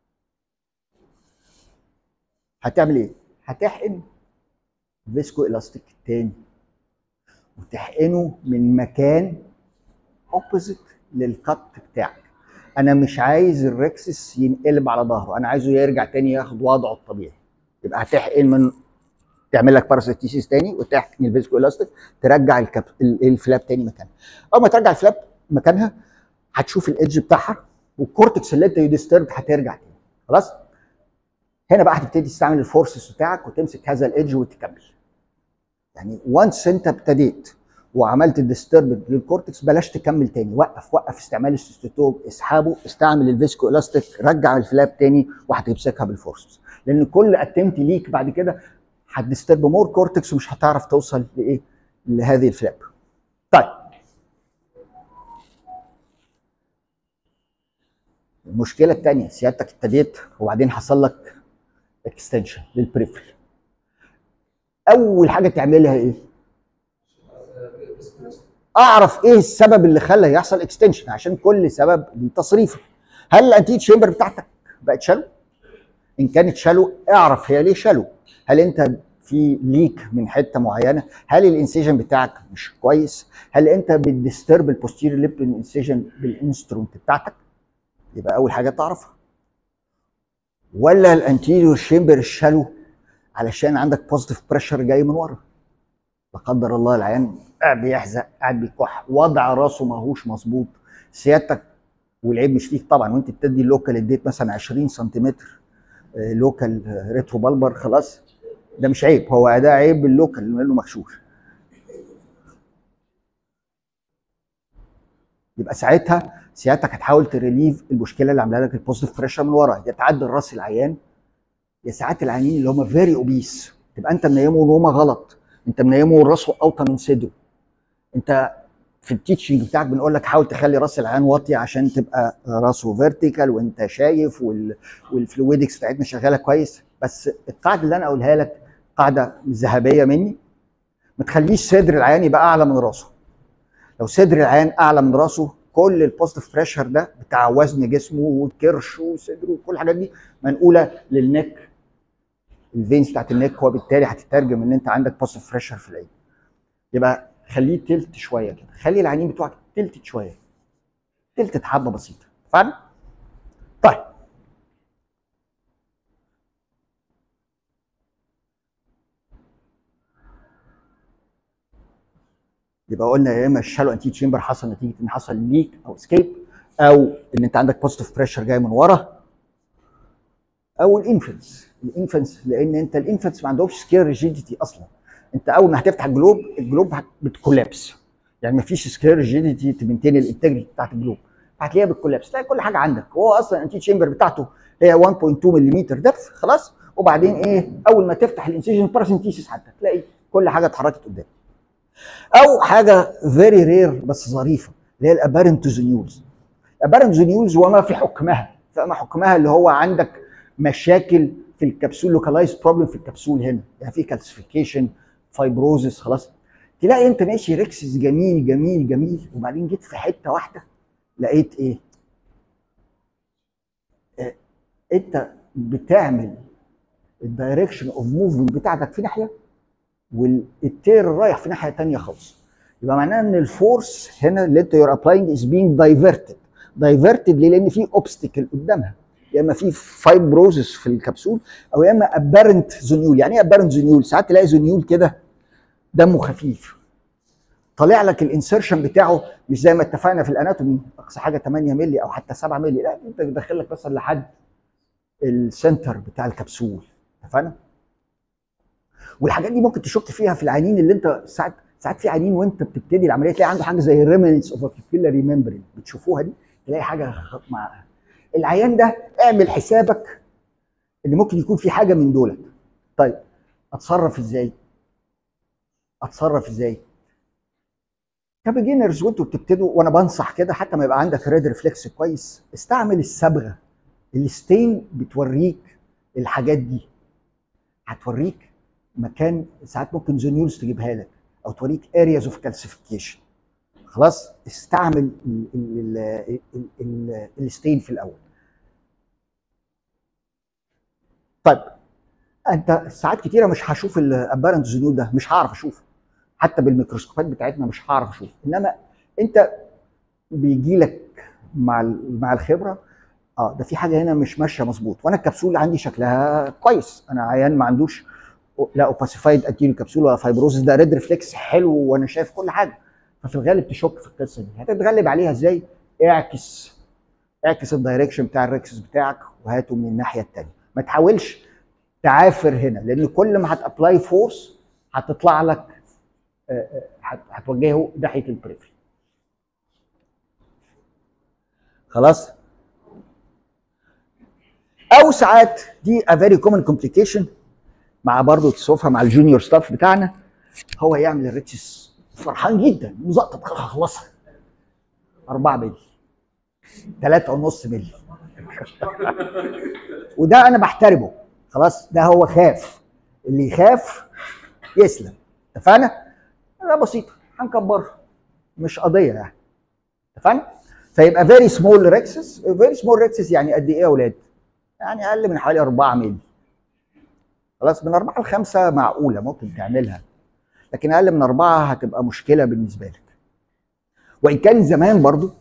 هتعمل ايه؟ هتحقن فيسكو الاستيك تاني وتحقنه من مكان اوبوزيت للقط بتاعك انا مش عايز الريكسس ينقلب على ظهره انا عايزه يرجع تاني ياخد وضعه الطبيعي يبقى هتحقن من تعمل لك باراسيتيسيس تاني وتحقن الفيسكو الاستيك ترجع الكب... الفلاب تاني مكانها اول ما ترجع الفلاب مكانها هتشوف الايدج بتاعها والكورتكس اللي انت يديسترب هترجع تاني خلاص هنا بقى هتبتدي تستعمل الفورسز بتاعك وتمسك هذا الايدج وتكمل يعني وانس انت ابتديت وعملت الديسترب للكورتكس بلاش تكمل تاني وقف وقف استعمال السيستوتوب اسحابه استعمل الفيسكو الاستيك رجع الفلاب تاني وهتمسكها بالفورسز لان كل اتمت ليك بعد كده هتديسترب مور كورتكس ومش هتعرف توصل لايه لهذه الفلاب طيب المشكله الثانيه سيادتك ابتديت وبعدين حصل لك اكستنشن للبريفري اول حاجه تعملها ايه اعرف ايه السبب اللي خلى يحصل اكستنشن عشان كل سبب ليه تصريفه هل الانتي تشامبر بتاعتك بقت شالو ان كانت شالو اعرف هي ليه شالو هل انت في ليك من حته معينه هل الانسيجن بتاعك مش كويس هل انت بتديسترب البوستيريور ليب انسيجن بالانسترومنت بتاعتك يبقى اول حاجه تعرفها ولا الانتيريور شامبر الشالو علشان عندك بوزيتيف بريشر جاي من ورا لا قدر الله العيان قاعد بيحزق قاعد بيكح وضع راسه ماهوش مظبوط سيادتك والعيب مش فيك طبعا وانت بتدي اللوكال اديت مثلا 20 سنتيمتر لوكال ريترو بالبر خلاص ده مش عيب هو ده عيب اللوكال لانه مغشوش يبقى ساعتها سيادتك هتحاول تريليف المشكله اللي عاملاها لك البوزيتيف بريشر من ورا يا تعدل راس العيان يا ساعات العيانين اللي هم فيري اوبيس تبقى انت منيمه نومه غلط انت منيمه راسه اوطى من صدره انت في التيتشنج بتاعك بنقول لك حاول تخلي راس العيان واطيه عشان تبقى راسه فيرتيكال وانت شايف وال... والفلويدكس بتاعتنا شغاله كويس بس القاعده اللي انا اقولها لك قاعده ذهبيه مني ما تخليش صدر العيان يبقى اعلى من راسه لو صدر العيان اعلى من راسه كل البوزيتيف بريشر ده بتاع وزن جسمه وكرشه وصدره وكل الحاجات دي منقوله للنك الفينز بتاعت النك وبالتالي هتترجم ان انت عندك بوزيتيف بريشر في العين يبقى خليه تلت شويه كده خلي العينين بتوعك تلت شويه تلت حبه بسيطه فاهم طيب يبقى قلنا يا اما الشالو انتي تشامبر حصل نتيجه ان حصل ليك او اسكيب او ان انت عندك بوزيتيف بريشر جاي من ورا او الانفنس الانفنس لان انت الانفنس ما عندهمش سكيل ريجيديتي اصلا انت اول ما هتفتح الجلوب الجلوب بتكولابس يعني ما فيش سكيل ريجيديتي تمنتين الانتجريتي بتاعت الجلوب هتلاقيها بتكولابس تلاقي كل حاجه عندك وهو اصلا الانتي تشامبر بتاعته هي 1.2 ملم دبث خلاص وبعدين ايه اول ما تفتح الانسيجن باراسنتيسيس حتى تلاقي كل حاجه اتحركت قدامك او حاجه فيري رير بس ظريفه اللي هي الابارنتوزينيولز الابارنتوزينيولز وما في حكمها فما حكمها اللي هو عندك مشاكل في الكبسول لوكالايز بروبلم في الكبسول هنا يعني في كالسيفيكيشن فايبروزس خلاص تلاقي انت ماشي ريكسس جميل جميل جميل وبعدين جيت في حته واحده لقيت ايه؟ اه انت بتعمل الدايركشن اوف موفمنت بتاعتك في ناحيه والتير رايح في ناحيه ثانيه خالص يبقى معناه ان الفورس هنا اللي انت يور ابلاينج از بينج دايفرتد دايفرتد ليه؟ لان في اوبستكل قدامها يا اما في فايبروزس في الكبسول او يا اما ابارنت زونيول يعني ايه ابارنت زونيول ساعات تلاقي زونيول كده دمه خفيف طالع لك الانسرشن بتاعه مش زي ما اتفقنا في الاناتومي اقصى حاجه 8 مللي او حتى 7 مللي لا انت داخل لك مثلا لحد السنتر بتاع الكبسول اتفقنا والحاجات دي ممكن تشك فيها في العينين اللي انت ساعات ساعات في عيانين وانت بتبتدي العمليه تلاقي عنده حاجه زي ريمنس اوف بيبيلاري ميمبرين بتشوفوها دي تلاقي حاجه مع العيان ده اعمل حسابك ان ممكن يكون في حاجه من دولت طيب اتصرف ازاي اتصرف ازاي كبيجنرز وانتوا بتبتدوا وانا بنصح كده حتى ما يبقى عندك ريد ريفلكس كويس استعمل الصبغه الستين بتوريك الحاجات دي هتوريك مكان ساعات ممكن زونيولز تجيبها لك او توريك ارياز اوف كالسيفيكيشن خلاص استعمل الستين في الاول طيب انت ساعات كتيره مش هشوف الابارنت زونيول ده مش هعرف اشوفه حتى بالميكروسكوبات بتاعتنا مش هعرف اشوفه انما انت بيجي لك مع مع الخبره اه ده في حاجه هنا مش ماشيه مظبوط وانا الكبسول عندي شكلها كويس انا عيان ما عندوش لا اوباسيفايد انتيريو كبسول ولا فايبروزس ده ريد ريفلكس حلو وانا شايف كل حاجه ففي الغالب تشك في القصه دي هتتغلب عليها ازاي؟ اعكس اعكس الدايركشن بتاع الريكسس بتاعك وهاته من الناحيه الثانيه ما تحاولش تعافر هنا لان كل ما هتابلاي فورس هتطلع لك هتوجهه ناحيه البريفري خلاص او ساعات دي ا فيري كومن كومبليكيشن مع برضه تشوفها مع الجونيور ستاف بتاعنا هو يعمل الريتشز فرحان جدا مزقطط خلصها 4 مللي 3 ونص مللي وده انا بحترمه خلاص ده هو خاف اللي يخاف يسلم اتفقنا؟ ده بسيطه هنكبرها مش قضيه يعني اتفقنا؟ فيبقى فيري سمول ريكسس فيري سمول ريكسس يعني قد ايه يا اولاد؟ يعني اقل من حوالي 4 مللي خلاص من 4 ل 5 معقوله ممكن تعملها لكن اقل من 4 هتبقى مشكله بالنسبه لك وان كان زمان برضو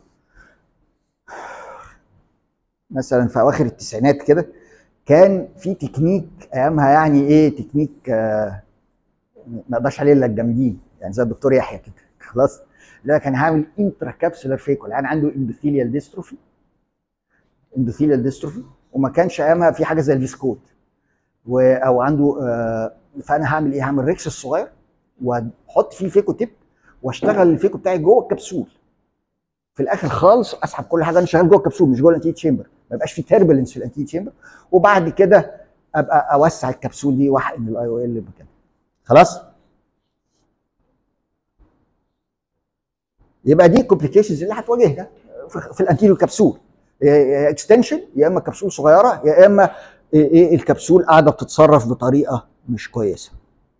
مثلا في اواخر التسعينات كده كان في تكنيك ايامها يعني ايه تكنيك آه ما اقدرش عليه الا الجامدين يعني زي الدكتور يحيى كده خلاص ده كان هعمل انترا كابسولار فيكو الان عنده اندوثيليال ديستروفي اندوثيليال ديستروفي وما كانش ايامها في حاجه زي الفيسكوت و او عنده آه فانا هعمل ايه؟ هعمل ريكس الصغير واحط فيه فيكو تيب واشتغل الفيكو بتاعي جوه الكبسول في الاخر خالص اسحب كل حاجه انا شغال جوه الكبسول مش جوه الانتي تشامبر ما يبقاش في تربلنس في الانتي تشامبر وبعد كده ابقى اوسع الكبسول دي واحقن الاي او ال مكانها خلاص يبقى دي الكومبليكيشنز اللي هتواجهها في الانتيريو كبسول اكستنشن يا اما كبسول صغيره يا اما ايه الكبسول قاعده بتتصرف بطريقه مش كويسه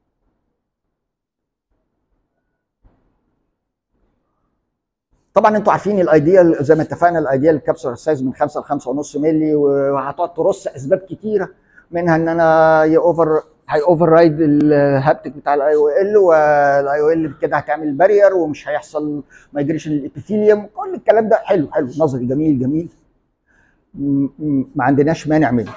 طبعا انتوا عارفين الايديال زي ما اتفقنا الايديال الكبسول سايز من 5 ل 5.5 مللي وهتقعد ترص اسباب كتيره منها ان انا يا اوفر هي اوفر رايد الهابتك بتاع الاي او ال والاي او ال كده هتعمل بارير ومش هيحصل مايجريشن للابيثيليوم كل الكلام ده حلو حلو نظري جميل جميل ما عندناش مانع منه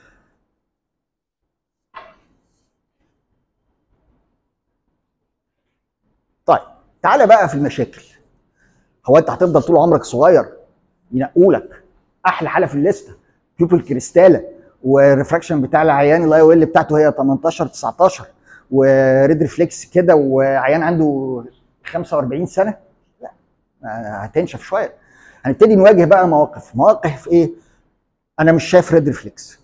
طيب تعالى بقى في المشاكل هو انت هتفضل طول عمرك صغير ينقولك احلى حاله في الليسته بيوبل كريستاله والريفراكشن بتاع العيان الاي او ال بتاعته هي 18 19 وريد ريفلكس كده وعيان عنده 45 سنه لا هتنشف شويه هنبتدي نواجه بقى مواقف مواقف ايه انا مش شايف ريد ريفلكس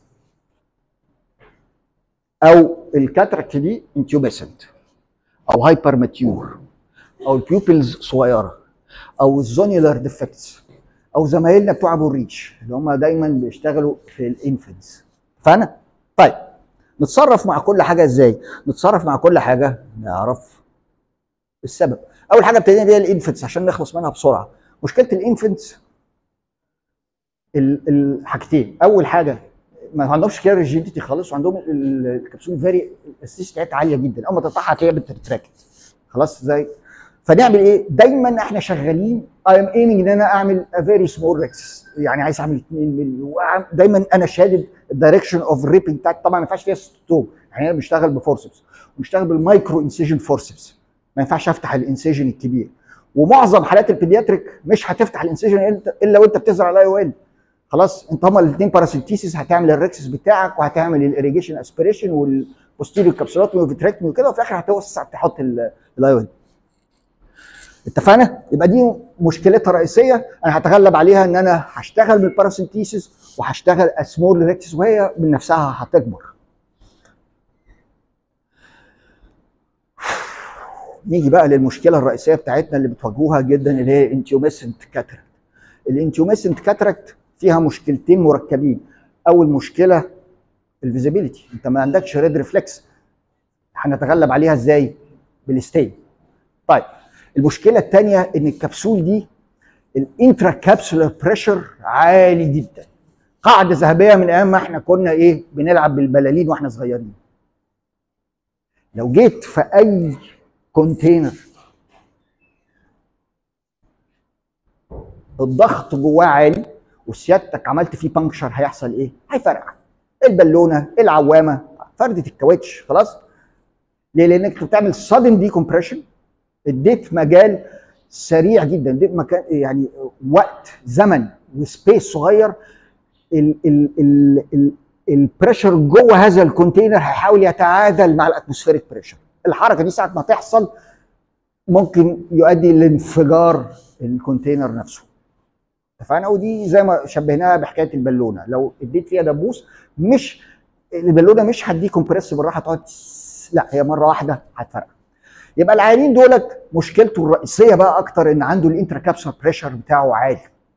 او الكاتراكت دي انتيوبيسنت او هايبر ماتيور او البيوبلز صغيره او الزونيولار ديفكتس او زمايلنا بتوع ابو الريتش اللي هم دايما بيشتغلوا في الانفنتس فانا طيب نتصرف مع كل حاجه ازاي نتصرف مع كل حاجه نعرف السبب اول حاجه ابتدينا بيها الانفنتس عشان نخلص منها بسرعه مشكله الانفنتس الحاجتين اول حاجه ما عندهمش كده ريجيديتي خالص وعندهم الكبسول فيري السيس بتاعتها عاليه جدا اول ما تقطعها هتلاقيها بتتراكت خلاص زي فنعمل ايه؟ دايما احنا شغالين اي ام ايمنج ان انا اعمل فيري سمول ريكس يعني عايز اعمل 2 مللي دايما انا شادد الدايركشن اوف ريبنج بتاعت طبعا ما ينفعش فيها ستوب يعني انا بشتغل بفورسبس وبشتغل بالمايكرو انسيجن فورسبس ما ينفعش افتح الانسيجن الكبير ومعظم حالات البيدياتريك مش هتفتح الانسيجن الا وانت بتزرع الاي او ال خلاص انت هما الاثنين باراسيتيسيس هتعمل الريكسس بتاعك وهتعمل الايريجيشن اسبريشن والبوستيريو كابسولات وفيتريكتومي وكده وفي الاخر هتوسع تحط الاي او ال اتفقنا يبقى دي مشكلتها الرئيسيه انا هتغلب عليها ان انا هشتغل بالباراسينتيسيس وهشتغل اسمول ريكتس وهي من نفسها هتكبر نيجي بقى للمشكله الرئيسيه بتاعتنا اللي بتواجهوها جدا اللي هي انتيوميسنت كاتراكت الانتيوميسنت كاتراكت فيها مشكلتين مركبين اول مشكله الفيزيبيليتي انت ما عندكش ريد ريفلكس هنتغلب عليها ازاي بالستي طيب المشكله الثانيه ان الكبسول دي الانترا كابسولار بريشر عالي جدا قاعده ذهبيه من ايام ما احنا كنا ايه بنلعب بالبلالين واحنا صغيرين لو جيت في اي كونتينر الضغط جواه عالي وسيادتك عملت فيه بانكشر هيحصل ايه؟ هيفرقع البالونه العوامه فرده الكاوتش خلاص ليه؟ لانك بتعمل سادن دي كومبريشن اديت مجال سريع جدا اديت مكان يعني وقت زمن وسبيس صغير ال ال ال ال البريشر جوه هذا الكونتينر هيحاول يتعادل مع الاتموسفيريك بريشر الحركه دي ساعه ما تحصل ممكن يؤدي لانفجار الكونتينر نفسه اتفقنا ودي زي ما شبهناها بحكايه البالونه لو اديت فيها دبوس مش البالونه مش هتدي كومبريس بالراحه تقعد لا هي مره واحده هتفرقع يبقى العيانين دولت مشكلته الرئيسيه بقى اكتر ان عنده الانترا كابسول بريشر بتاعه عالي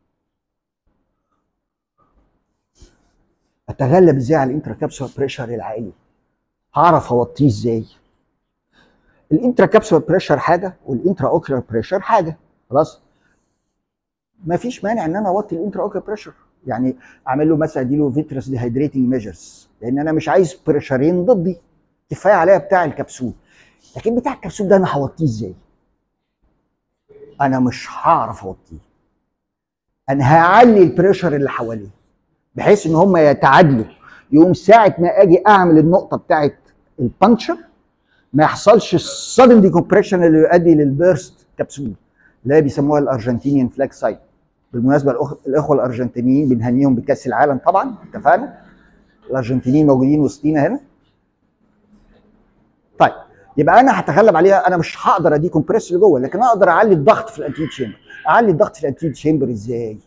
اتغلب ازاي على الانترا كابسول بريشر العالي هعرف اوطيه ازاي الانترا كابسول بريشر حاجه والانترا اوكيولار بريشر حاجه خلاص ما فيش مانع ان انا اوطي الانترا اوكيولار بريشر يعني اعمل له مثلا اديله فيترس ديهايدريتنج ميجرز لان انا مش عايز بريشرين ضدي كفايه عليا بتاع الكبسول لكن بتاع الكبسول ده انا هوطيه ازاي؟ انا مش هعرف اوطيه انا هعلي البريشر اللي حواليه بحيث ان هم يتعادلوا يقوم ساعه ما اجي اعمل النقطه بتاعت البانكشر ما يحصلش السادن ديكومبريشن اللي يؤدي للبيرست كبسول اللي هي بيسموها الارجنتينيان فلاج سايت بالمناسبه الأخ... الاخوه الارجنتينيين بنهنيهم بكاس العالم طبعا اتفقنا الارجنتينيين موجودين وسطينا هنا طيب يبقى انا هتغلب عليها انا مش هقدر ادي كومبريس لجوه لكن اقدر اعلي الضغط في الانتيد تشامبر اعلي الضغط في الانتيد تشامبر ازاي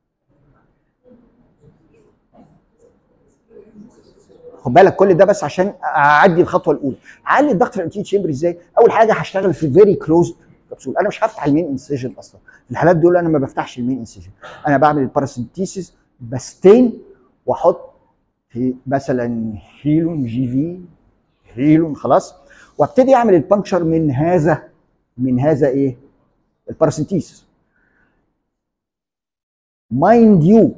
خد بالك كل ده بس عشان اعدي الخطوه الاولى اعلي الضغط في الانتيد تشامبر ازاي اول حاجه هشتغل في فيري كلوزد كبسول انا مش هفتح المين انسيجن اصلا في الحالات دول انا ما بفتحش المين انسيجن انا بعمل الباراسينتيسيس بستين واحط في مثلا هيلون جي في هيلون خلاص وابتدي اعمل البنكشر من هذا من هذا ايه الباراسينتيسيس مايند يو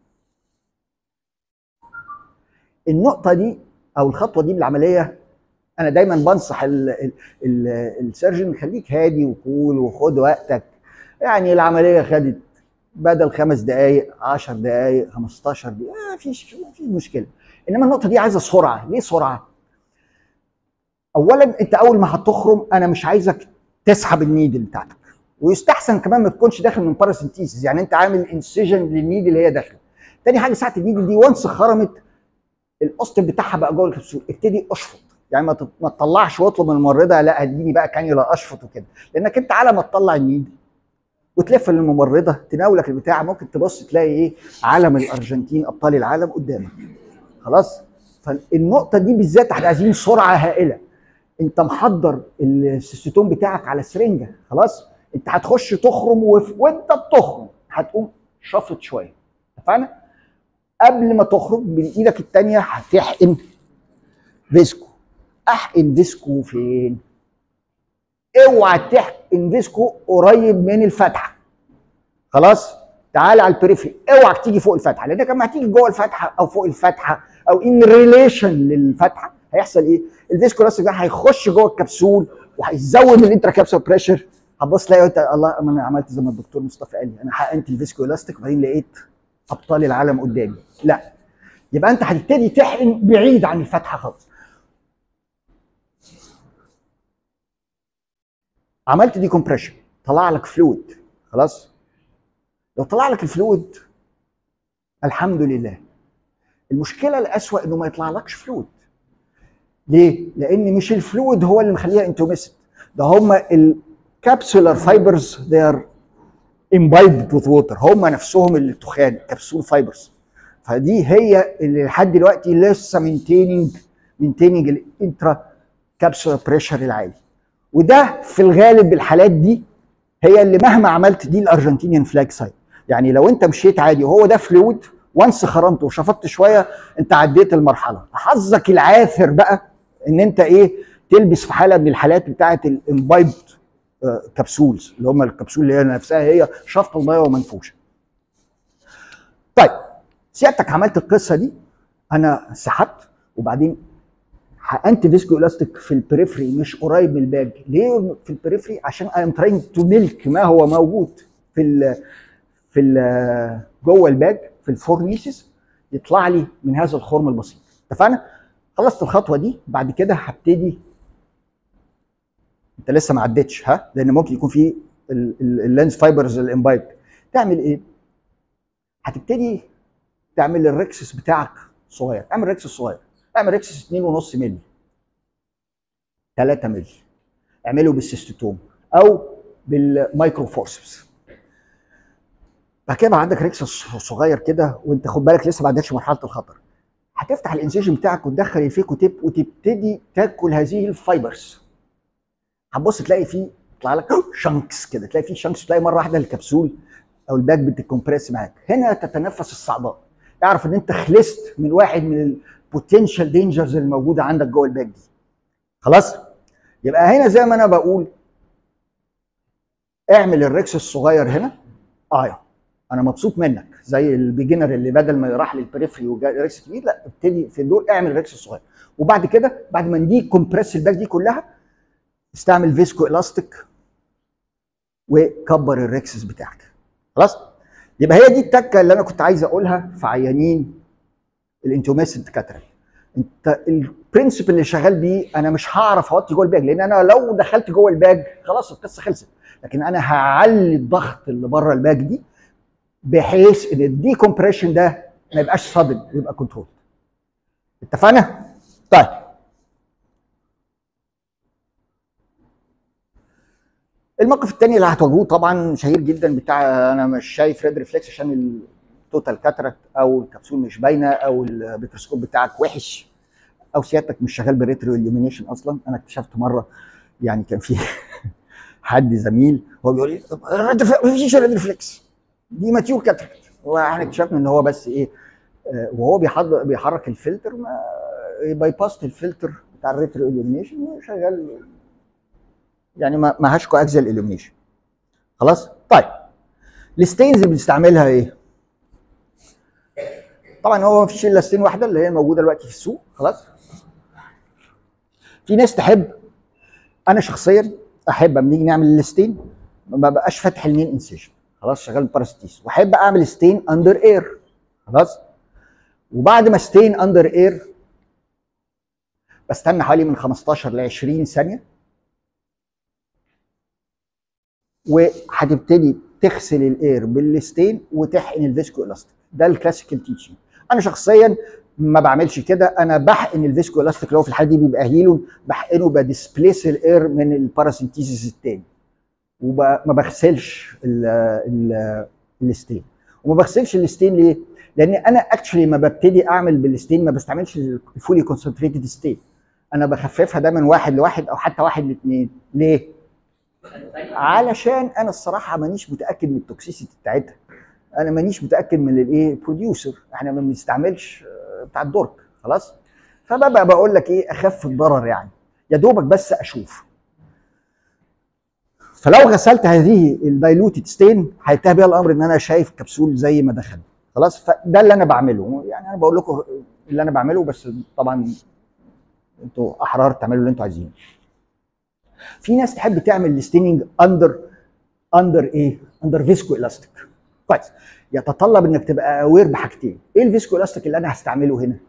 النقطه دي او الخطوه دي من العمليه انا دايما بنصح السيرجن خليك هادي وكول وخد وقتك يعني العمليه خدت بدل خمس دقائق 10 دقائق 15 دقيقه ما فيش ما فيش مشكله انما النقطه دي عايزه سرعه ليه سرعه اولا انت اول ما هتخرم انا مش عايزك تسحب النيدل بتاعتك ويستحسن كمان ما تكونش داخل من باراسينتيسيس يعني انت عامل انسيجن للنيدل اللي هي داخله تاني حاجه ساعه النيدل دي وانس خرمت القسط بتاعها بقى جوه الكبسول ابتدي اشفط يعني ما ما تطلعش واطلب من الممرضه لا اديني بقى كانيولا اشفط وكده لانك انت على ما تطلع النيدل وتلف للممرضه تناولك البتاع ممكن تبص تلاقي ايه علم الارجنتين ابطال العالم قدامك خلاص فالنقطه دي بالذات احنا عايزين سرعه هائله انت محضر السيستوم بتاعك على سرنجه خلاص انت هتخش تخرم وف... وانت بتخرم هتقوم شفط شويه اتفقنا قبل ما تخرج بايدك الثانيه هتحقن فيسكو احقن فيسكو فين اوعى تحقن فيسكو قريب من الفتحه خلاص تعال على البريفري اوعى تيجي فوق الفتحه لانك لما هتيجي جوه الفتحه او فوق الفتحه او ان ريليشن للفتحه هيحصل ايه؟ الفيسكو الاستيك ده هيخش جوه الكبسول وهيزود الانترا كابسول بريشر هتبص تلاقي انت الله انا عملت زي ما الدكتور مصطفى قال لي انا حقنت الفيسكو الاستيك وبعدين لقيت ابطال العالم قدامي لا يبقى انت هتبتدي تحقن بعيد عن الفتحه خالص عملت دي كومبريشن طلع لك فلويد خلاص لو طلع لك الفلويد الحمد لله المشكله الاسوأ انه ما يطلعلكش فلويد ليه؟ لان مش الفلويد هو اللي مخليها انتوميسنت ده هم capsular fibers they are imbibed with water هم نفسهم اللي تخان كبسول فايبرز فدي هي اللي لحد دلوقتي لسه مينتيننج مينتيننج الانترا كابسولار بريشر العالي وده في الغالب الحالات دي هي اللي مهما عملت دي الارجنتينيان فلاج سايت يعني لو انت مشيت عادي وهو ده فلويد وانس خرمته وشفطت شويه انت عديت المرحله حظك العاثر بقى ان انت ايه تلبس في حاله من الحالات بتاعه الامبايبد كبسولز اللي هم الكبسول اللي هي نفسها هي شفط الميه ومنفوشه. طيب سيادتك عملت القصه دي انا سحبت وبعدين حقنت فيسكو الاستيك في البريفري مش قريب من الباج ليه في البريفري عشان اي ام تراينج تو ميلك ما هو موجود في ال في ال جوه الباج في الفورنيسيس يطلع لي من هذا الخرم البسيط اتفقنا خلصت الخطوه دي بعد كده هبتدي انت لسه ما عدتش ها لان ممكن يكون في اللينز فايبرز الامبايب تعمل ايه هتبتدي تعمل الريكسس بتاعك صغير اعمل ريكسس صغير اعمل ريكسس 2.5 مللي 3 مللي اعمله بالسيستوتوم او بالمايكرو فورسبس بعد كده بقى عندك ريكسس صغير كده وانت خد بالك لسه ما عدتش مرحله الخطر هتفتح الانسيجن بتاعك وتدخل الفيكو تيب وتبتدي تاكل هذه الفايبرز هتبص تلاقي فيه يطلع لك شانكس كده تلاقي فيه شانكس تلاقي مره واحده الكبسول او الباك بتكمبريس معاك هنا تتنفس الصعداء اعرف ان انت خلصت من واحد من البوتنشال دينجرز اللي موجوده عندك جوه الباك دي خلاص يبقى هنا زي ما انا بقول اعمل الريكس الصغير هنا اه انا مبسوط منك زي البيجنر اللي بدل ما يروح للبريفري ريكس كبير لا ابتدي في دول اعمل الريكس الصغير وبعد كده بعد ما نديك كومبريس الباك دي كلها استعمل فيسكو الاستيك وكبر الريكسس بتاعك خلاص يبقى هي دي التكه اللي انا كنت عايز اقولها في عيانين الانتوميسنت كاترال انت البرنسبل اللي شغال بيه انا مش هعرف اوطي جوه الباج لان انا لو دخلت جوه الباج خلاص القصه خلصت لكن انا هعلي الضغط اللي بره الباج دي بحيث ان الدي كومبريشن ده ما يبقاش صادم ويبقى كنترول اتفقنا؟ طيب الموقف الثاني اللي هتواجهوه طبعا شهير جدا بتاع انا مش شايف ريد ريفلكس عشان التوتال كاتراكت او الكبسول مش باينه او الميكروسكوب بتاعك وحش او سيادتك مش شغال بريترو اليومينيشن اصلا انا اكتشفت مره يعني كان في حد زميل هو بيقول لي ما فيش ريد ريفلكس دي ماتيور كاتراكت واحنا اكتشفنا ان هو بس ايه وهو بيحرك بيحرك الفلتر ما باي باست الفلتر بتاع الريترو اليومينيشن شغال يعني ما ماهاش كواكزال الومنيشن خلاص طيب الستينز اللي بنستعملها ايه طبعا هو ما فيش الا ستين واحده اللي هي موجوده دلوقتي في السوق خلاص في ناس تحب انا شخصيا احب اما نيجي نعمل الستين ما بقاش فاتح المين انسيشن خلاص شغال بارستيس واحب اعمل ستين اندر اير خلاص وبعد ما ستين اندر اير بستنى حوالي من 15 ل 20 ثانيه وهتبتدي تغسل الاير بالستين وتحقن الفيسكو الاستيك ده الكلاسيكال تيتشنج انا شخصيا ما بعملش كده انا بحقن الفيسكو الاستيك اللي هو في الحاله دي بيبقى هيلون بحقنه بديسبليس الاير من الباراسينتيزيس التاني وما بغسلش ال ال الستين وما بغسلش الستين ليه؟ لان انا اكشلي ما ببتدي اعمل بالستين ما بستعملش الفولي كونسنتريتد ستين انا بخففها ده من واحد لواحد او حتى واحد لاثنين ليه؟ علشان انا الصراحه مانيش متاكد من التوكسيسيتي بتاعتها انا مانيش متاكد من الايه بروديوسر احنا ما بنستعملش بتاع الدرك خلاص فببقى بقول لك ايه اخف الضرر يعني يا دوبك بس اشوف فلو غسلت هذه الدايلوتد ستين هينتهي بيها الامر ان انا شايف كبسول زي ما دخل خلاص فده اللي انا بعمله يعني انا بقول لكم اللي انا بعمله بس طبعا انتوا احرار تعملوا اللي انتوا عايزينه في ناس تحب تعمل الستيننج اندر اندر ايه؟ اندر فيسكو الاستيك كويس يتطلب انك تبقى اوير بحاجتين ايه الفيسكو الاستيك اللي انا هستعمله هنا؟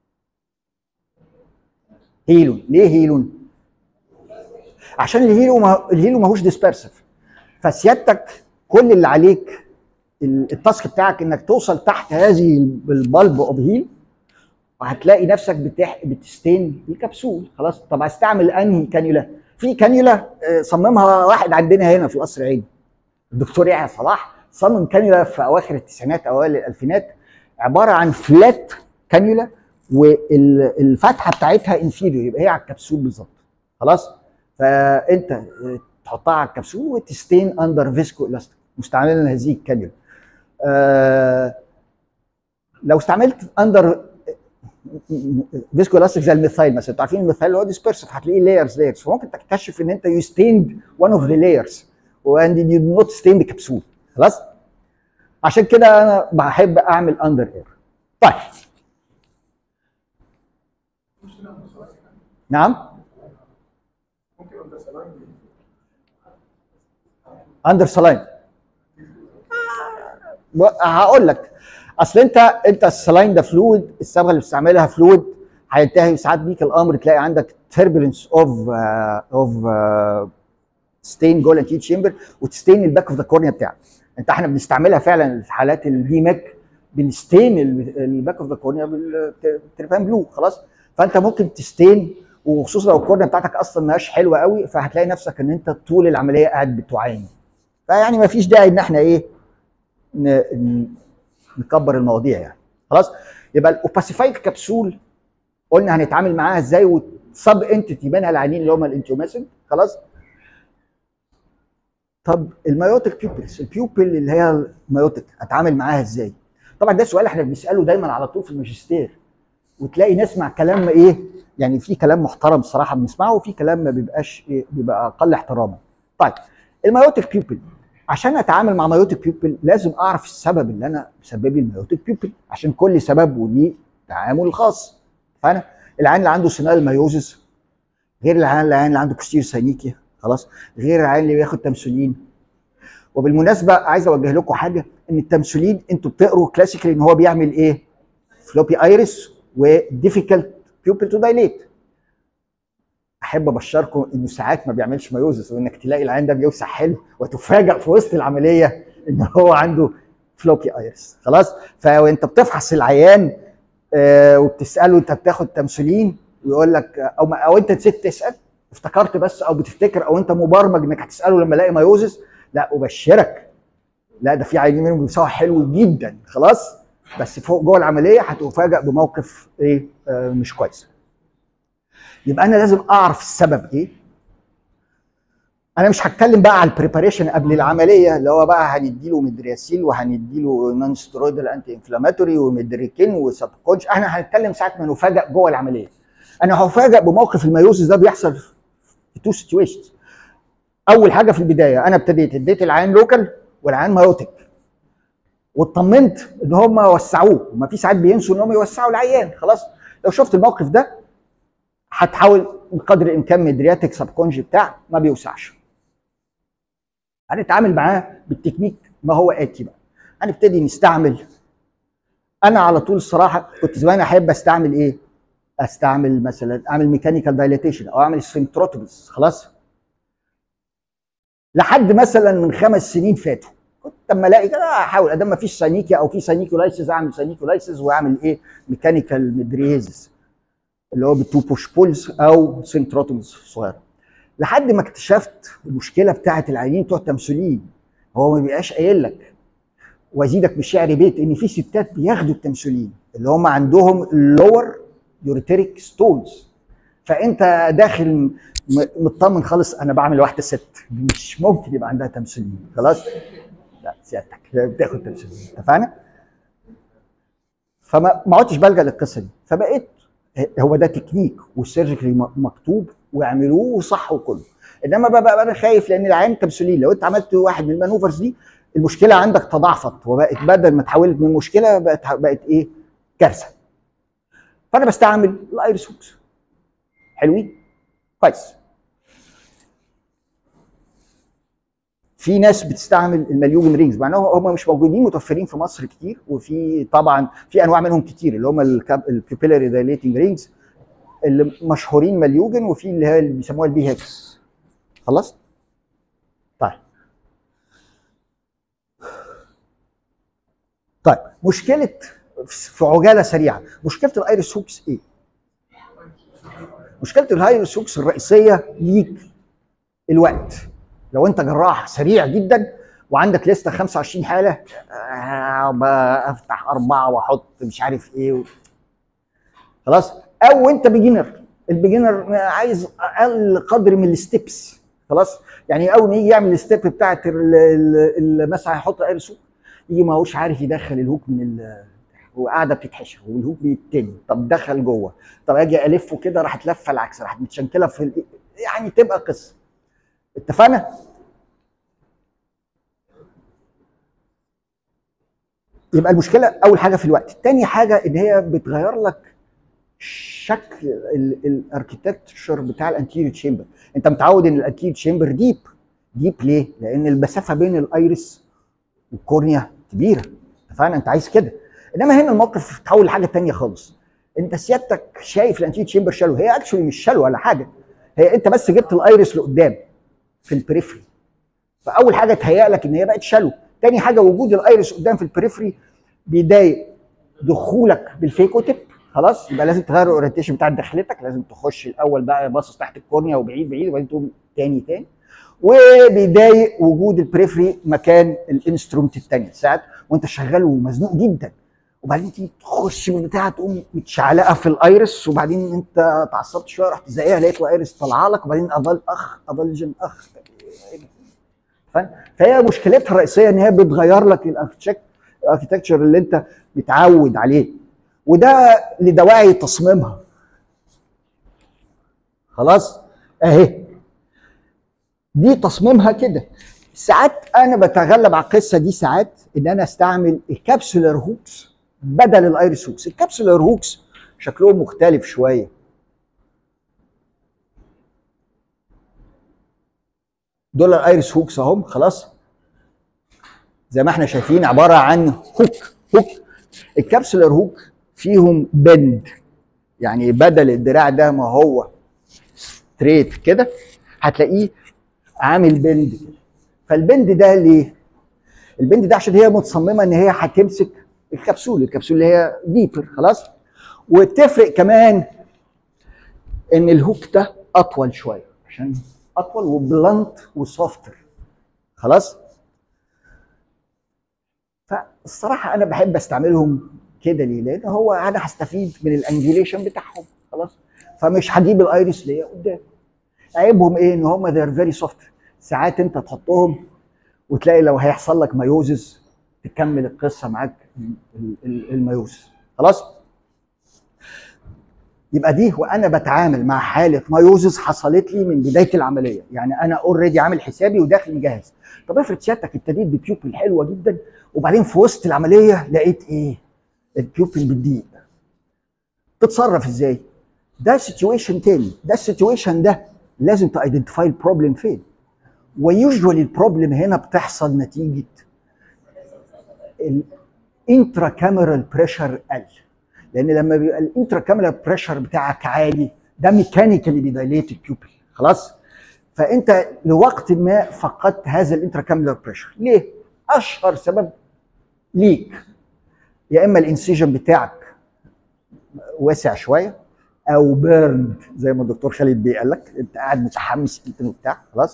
هيلون ليه هيلون؟ عشان الهيلو ما الهيلو ماهوش ديسبيرسيف فسيادتك كل اللي عليك التاسك بتاعك انك توصل تحت هذه البلب اوف هيل وهتلاقي نفسك بتح... بتستين الكبسول خلاص طب هستعمل انهي كانيولا في كانيولا آه، صممها واحد عندنا هنا في القصر العيني الدكتور يحيى صلاح صمم كانيولا في اواخر التسعينات اوائل الالفينات عباره عن فلات كانيولا والفتحه بتاعتها انفيريور يبقى هي على الكبسول بالظبط خلاص فانت آه، تحطها على الكبسول وتستين اندر فيسكو الاستيك مستعملا هذه الكانيولا آه لو استعملت اندر فيسكو الاستيك زي الميثايل مثلا انتوا عارفين الميثايل اللي هو ديسبيرسيف هتلاقيه لايرز لايرز فممكن تكتشف ان انت يو ستيند one اوف ذا لايرز واند يو نوت ستين ذا كبسول خلاص عشان كده انا بحب اعمل اندر اير طيب نعم اندر سلاين هقول لك اصل انت انت السلاين ده فلويد الصبغه اللي بتستعملها فلويد هينتهي ساعات بيك الامر تلاقي عندك تربلنس اوف اوف ستين جوه الانتي تشامبر وتستين الباك اوف ذا كورنيا بتاعك انت احنا بنستعملها فعلا في حالات الدي ماك بنستين الباك اوف ذا كورنيا بالتربان بلو خلاص فانت ممكن تستين وخصوصا لو الكورنيا بتاعتك اصلا ماهيش حلوه قوي فهتلاقي نفسك ان انت طول العمليه قاعد بتعاني فيعني ما فيش داعي ان احنا ايه ن- ن- نكبر المواضيع يعني خلاص يبقى الاوباسيفايد كبسول قلنا هنتعامل معاها ازاي وسب انتيتي منها العينين اللي هم الانتيوماسن خلاص طب المايوتيك بيوبلز البيوبل اللي هي المايوتيك اتعامل معاها ازاي طبعا ده سؤال احنا بنساله دايما على طول في الماجستير وتلاقي نسمع كلام ايه يعني في كلام محترم الصراحه بنسمعه وفي كلام ما بيبقاش إيه بيبقى اقل احتراما طيب المايوتيك بيوبل عشان اتعامل مع مايوتيك بيوبل لازم اعرف السبب اللي انا مسبب لي المايوتيك بيوبل عشان كل سبب وليه تعامل خاص فانا العيان اللي عنده سينال مايوزس غير العيان العيان اللي عنده كوستير ساينيكيا خلاص غير العيان اللي بياخد تمثيلين وبالمناسبه عايز اوجه لكم حاجه ان التمثيلين انتوا بتقروا كلاسيكالي ان هو بيعمل ايه؟ فلوبي ايرس وديفيكالت بيوبل تو دايليت احب ابشركم انه ساعات ما بيعملش مايوزس وانك تلاقي العيان ده بيوسع حلو وتفاجئ في وسط العمليه ان هو عنده فلوبي ايرس خلاص فوانت بتفحص العيان آه وبتساله انت بتاخد تمثيلين ويقول لك او ما او انت نسيت تسال افتكرت بس او بتفتكر او انت مبرمج انك هتساله لما الاقي مايوزس لا ابشرك لا ده في عيانين منهم بيوسعوا حلو جدا خلاص بس فوق جوه العمليه هتفاجئ بموقف ايه آه مش كويس يبقى انا لازم اعرف السبب ايه انا مش هتكلم بقى على البريباريشن قبل العمليه اللي هو بقى هنديله مدرياسيل وهنديله نون سترويدال انتي انفلاماتوري ومدريكين وسابكونج احنا هنتكلم ساعه ما نفاجئ جوه العمليه انا هفاجئ بموقف الميوزس ده بيحصل في تو سيتويشنز اول حاجه في البدايه انا ابتديت اديت العيان لوكال والعيان مايوتيك واطمنت ان هم وسعوه ما في ساعات بينسوا ان هم يوسعوا العيان خلاص لو شفت الموقف ده هتحاول بقدر الامكان مدرياتك سبكونج بتاع ما بيوسعش هنتعامل معاه بالتكنيك ما هو اتي بقى هنبتدي نستعمل انا على طول الصراحه كنت زمان احب استعمل ايه استعمل مثلا اعمل ميكانيكال دايليتيشن او اعمل سفنكتروتوميز خلاص لحد مثلا من خمس سنين فاتوا كنت لما الاقي كده احاول ادام ما فيش سانيكيا او في سانيكولايسيس اعمل سانيكولايسيس واعمل ايه ميكانيكال مدريزس اللي هو بالتو بوش بولز او سنتروتومز صغيره لحد ما اكتشفت المشكله بتاعه العيانين بتوع التمثيلين هو ما بيبقاش قايل لك وازيدك بالشعر بيت ان في ستات بياخدوا التمثيلين اللي هم عندهم اللور يوريتريك ستونز فانت داخل م- مطمن خالص انا بعمل واحده ست مش ممكن يبقى عندها تمثيلين خلاص لا سيادتك بتاخد تمثيلين اتفقنا فما ما عدتش بلجا للقصه دي فبقيت هو ده تكنيك والسيرجيكالي م- مكتوب واعملوه صح وكله انما بقى, بقى انا خايف لان العين تمثيلين لو انت عملت واحد من المانوفرز دي المشكله عندك تضاعفت وبقت بدل ما تحولت من مشكله بقت بقت ايه كارثه فانا بستعمل الايرس هوكس حلوين كويس في ناس بتستعمل المليوجن رينجز مع انهم هم مش موجودين متوفرين في مصر كتير وفي طبعا في انواع منهم كتير اللي هم البيبيلاري دايليتنج رينجز اللي مشهورين مليوجن وفي اللي هي اللي بيسموها البي هيكس خلاص طيب طيب مشكله في عجاله سريعه مشكله الايرس هوكس ايه مشكله الايرس هوكس الرئيسيه ليك الوقت لو انت جراح سريع جدا وعندك لسته 25 حاله آه، بقى افتح اربعه واحط مش عارف ايه و... خلاص او انت بيجنر البيجنر عايز اقل قدر من الستبس خلاص يعني اول ما يجي يعمل الستيب بتاعت ال- ال- ال- مثلا هيحط ايرسو يجي ما هوش عارف يدخل الهوك من ال وقاعده بتتحشر والهوك بيتني طب دخل جوه طب اجي الفه كده راحت لفه العكس راحت متشنكله في ال- يعني تبقى قصه اتفقنا؟ يبقى المشكله اول حاجه في الوقت تاني حاجه ان هي بتغير لك شكل الاركتكتشر بتاع الانتيريور تشامبر انت متعود ان الانتيريور تشامبر ديب ديب ليه لان المسافه بين الايرس والكورنيا كبيره اتفقنا انت عايز كده انما هنا الموقف تحول لحاجه تانية خالص انت سيادتك شايف الانتيريور تشامبر شالو هي اكشولي مش شالو ولا حاجه هي انت بس جبت الايرس لقدام في البريفري فاول حاجه تهيأ لك ان هي بقت شالو تاني حاجه وجود الايرس قدام في البريفري بيضايق دخولك بالفيكو تيب خلاص يبقى لازم تغير الاورينتيشن بتاع دخلتك لازم تخش الاول بقى باصص تحت الكورنيا وبعيد بعيد وبعدين تقوم تاني تاني وبيضايق وجود البريفري مكان الانسترومنت التاني ساعات وانت شغال ومزنوق جدا وبعدين تيجي تخش من بتاع تقوم متشعلقه في الايرس وبعدين انت اتعصبت شويه رحت زيها لقيت الايرس طالعه لك وبعدين اضل اخ اضلجن اخ فاهم؟ فهي مشكلتها الرئيسيه ان هي بتغير لك الاركتكتشر اللي انت متعود عليه وده لدواعي تصميمها خلاص اهي دي تصميمها كده ساعات انا بتغلب على القصه دي ساعات ان انا استعمل الكابسولار هوكس بدل الايرس هوكس الكابسولار هوكس شكلهم مختلف شويه دول الايرس هوكس اهم خلاص زي ما احنا شايفين عباره عن هوك هوك الكابسولار هوك فيهم بند يعني بدل الدراع ده ما هو ستريت كده هتلاقيه عامل بند كده فالبند ده ليه؟ البند ده عشان هي متصممه ان هي هتمسك الكبسول الكبسول اللي هي ديبر خلاص وتفرق كمان ان الهوك ده اطول شويه عشان اطول وبلانت وسوفتر خلاص فالصراحه انا بحب استعملهم كده ليه؟ لان هو انا هستفيد من الانجوليشن بتاعهم خلاص فمش هجيب الايرس ليا قدام عيبهم ايه؟ ان هم they're فيري سوفت ساعات انت تحطهم وتلاقي لو هيحصل لك مايوزز تكمل القصه معاك ال- ال- المايوزز خلاص؟ يبقى دي وانا بتعامل مع حاله مايوزز حصلت لي من بدايه العمليه يعني انا اوريدي عامل حسابي وداخل مجهز طب افرض سيادتك ابتديت ببيوبل حلوه جدا وبعدين في وسط العمليه لقيت ايه؟ البيوبل بتضيق تتصرف ازاي؟ ده سيتويشن تاني ده السيتويشن ده لازم تايدنتيفاي البروبلم فين ويوجوالي البروبلم هنا بتحصل نتيجه الانترا كاميرال بريشر قل لان لما بيبقى الانترا كاميرال بريشر بتاعك عالي ده ميكانيكالي بيدايليت البيوبل خلاص فانت لوقت ما فقدت هذا الانترا كاميرال بريشر ليه اشهر سبب ليك يا اما الانسيجن بتاعك واسع شويه او بيرند زي ما الدكتور خالد بيه قال لك انت قاعد متحمس جدا وبتاع خلاص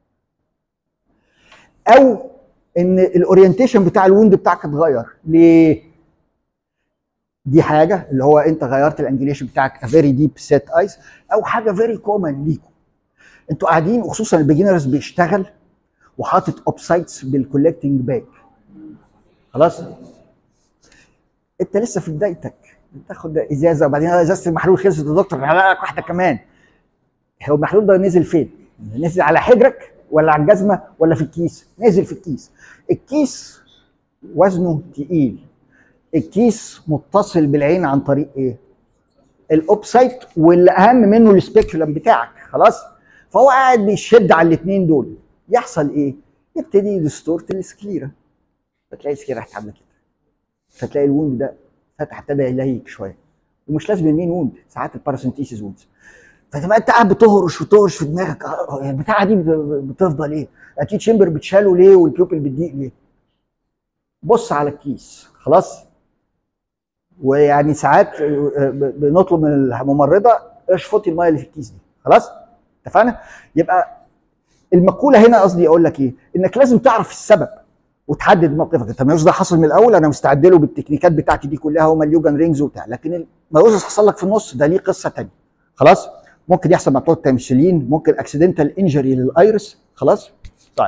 او ان الاورينتيشن بتاع الوند بتاعك اتغير ليه؟ دي حاجه اللي هو انت غيرت الانجليشن بتاعك فيري ديب سيت ايز او حاجه فيري كومن ليكم انتوا قاعدين وخصوصا البيجنرز بيشتغل وحاطط اوب سايتس بالكولكتنج باك خلاص انت لسه في بدايتك تاخد ازازه وبعدين ازازه المحلول خلصت يا دكتور هعلق لك واحده كمان هو المحلول ده نزل فين؟ نزل على حجرك ولا على الجزمه ولا في الكيس؟ نزل في الكيس الكيس وزنه تقيل الكيس متصل بالعين عن طريق ايه؟ الاوبسايت واللي اهم منه السبيكولم بتاعك خلاص؟ فهو قاعد بيشد على الاثنين دول يحصل ايه؟ يبتدي يدستورت السكليرا فتلاقي السكليرا راحت عامله كده فتلاقي الوند ده فتح ابتدى يلهيك شويه ومش لازم المين ووند ساعات الباراسنتيسيس ووندز فتبقى انت قاعد بتهرش وتهرش في دماغك آه، البتاعه دي بت- بتفضل ايه؟ اكيد شمبر بتشاله ليه والبيوبل بتضيق ليه؟ بص على الكيس خلاص؟ ويعني ساعات آه، ب- بنطلب من الممرضه اشفطي الميه اللي في الكيس دي خلاص؟ اتفقنا؟ يبقى المقوله هنا قصدي اقول لك ايه انك لازم تعرف السبب وتحدد موقفك التميز ده حصل من الاول انا مستعد له بالتكنيكات بتاعتي دي كلها هما اليوجن رينجز وبتاع لكن الميوزس حصل لك في النص ده ليه قصه ثانيه خلاص ممكن يحصل مع بتوع التمثيلين ممكن اكسيدنتال انجري للايرس خلاص طيب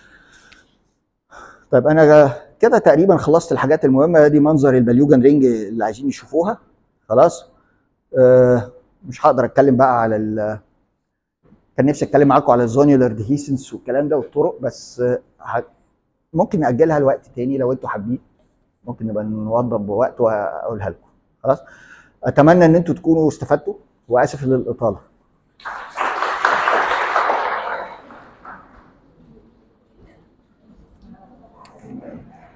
طيب انا كده تقريبا خلصت الحاجات المهمه دي منظر البليوجن رينج اللي عايزين يشوفوها خلاص آه مش هقدر اتكلم بقى على ال كان نفسي اتكلم معاكم على الزونيولار ديهيسنس والكلام ده والطرق بس آه ه- ممكن ناجلها لوقت تاني لو انتوا حابين ممكن نبقى نوضب بوقت واقولها لكم خلاص اتمنى ان انتوا تكونوا استفدتوا واسف للاطاله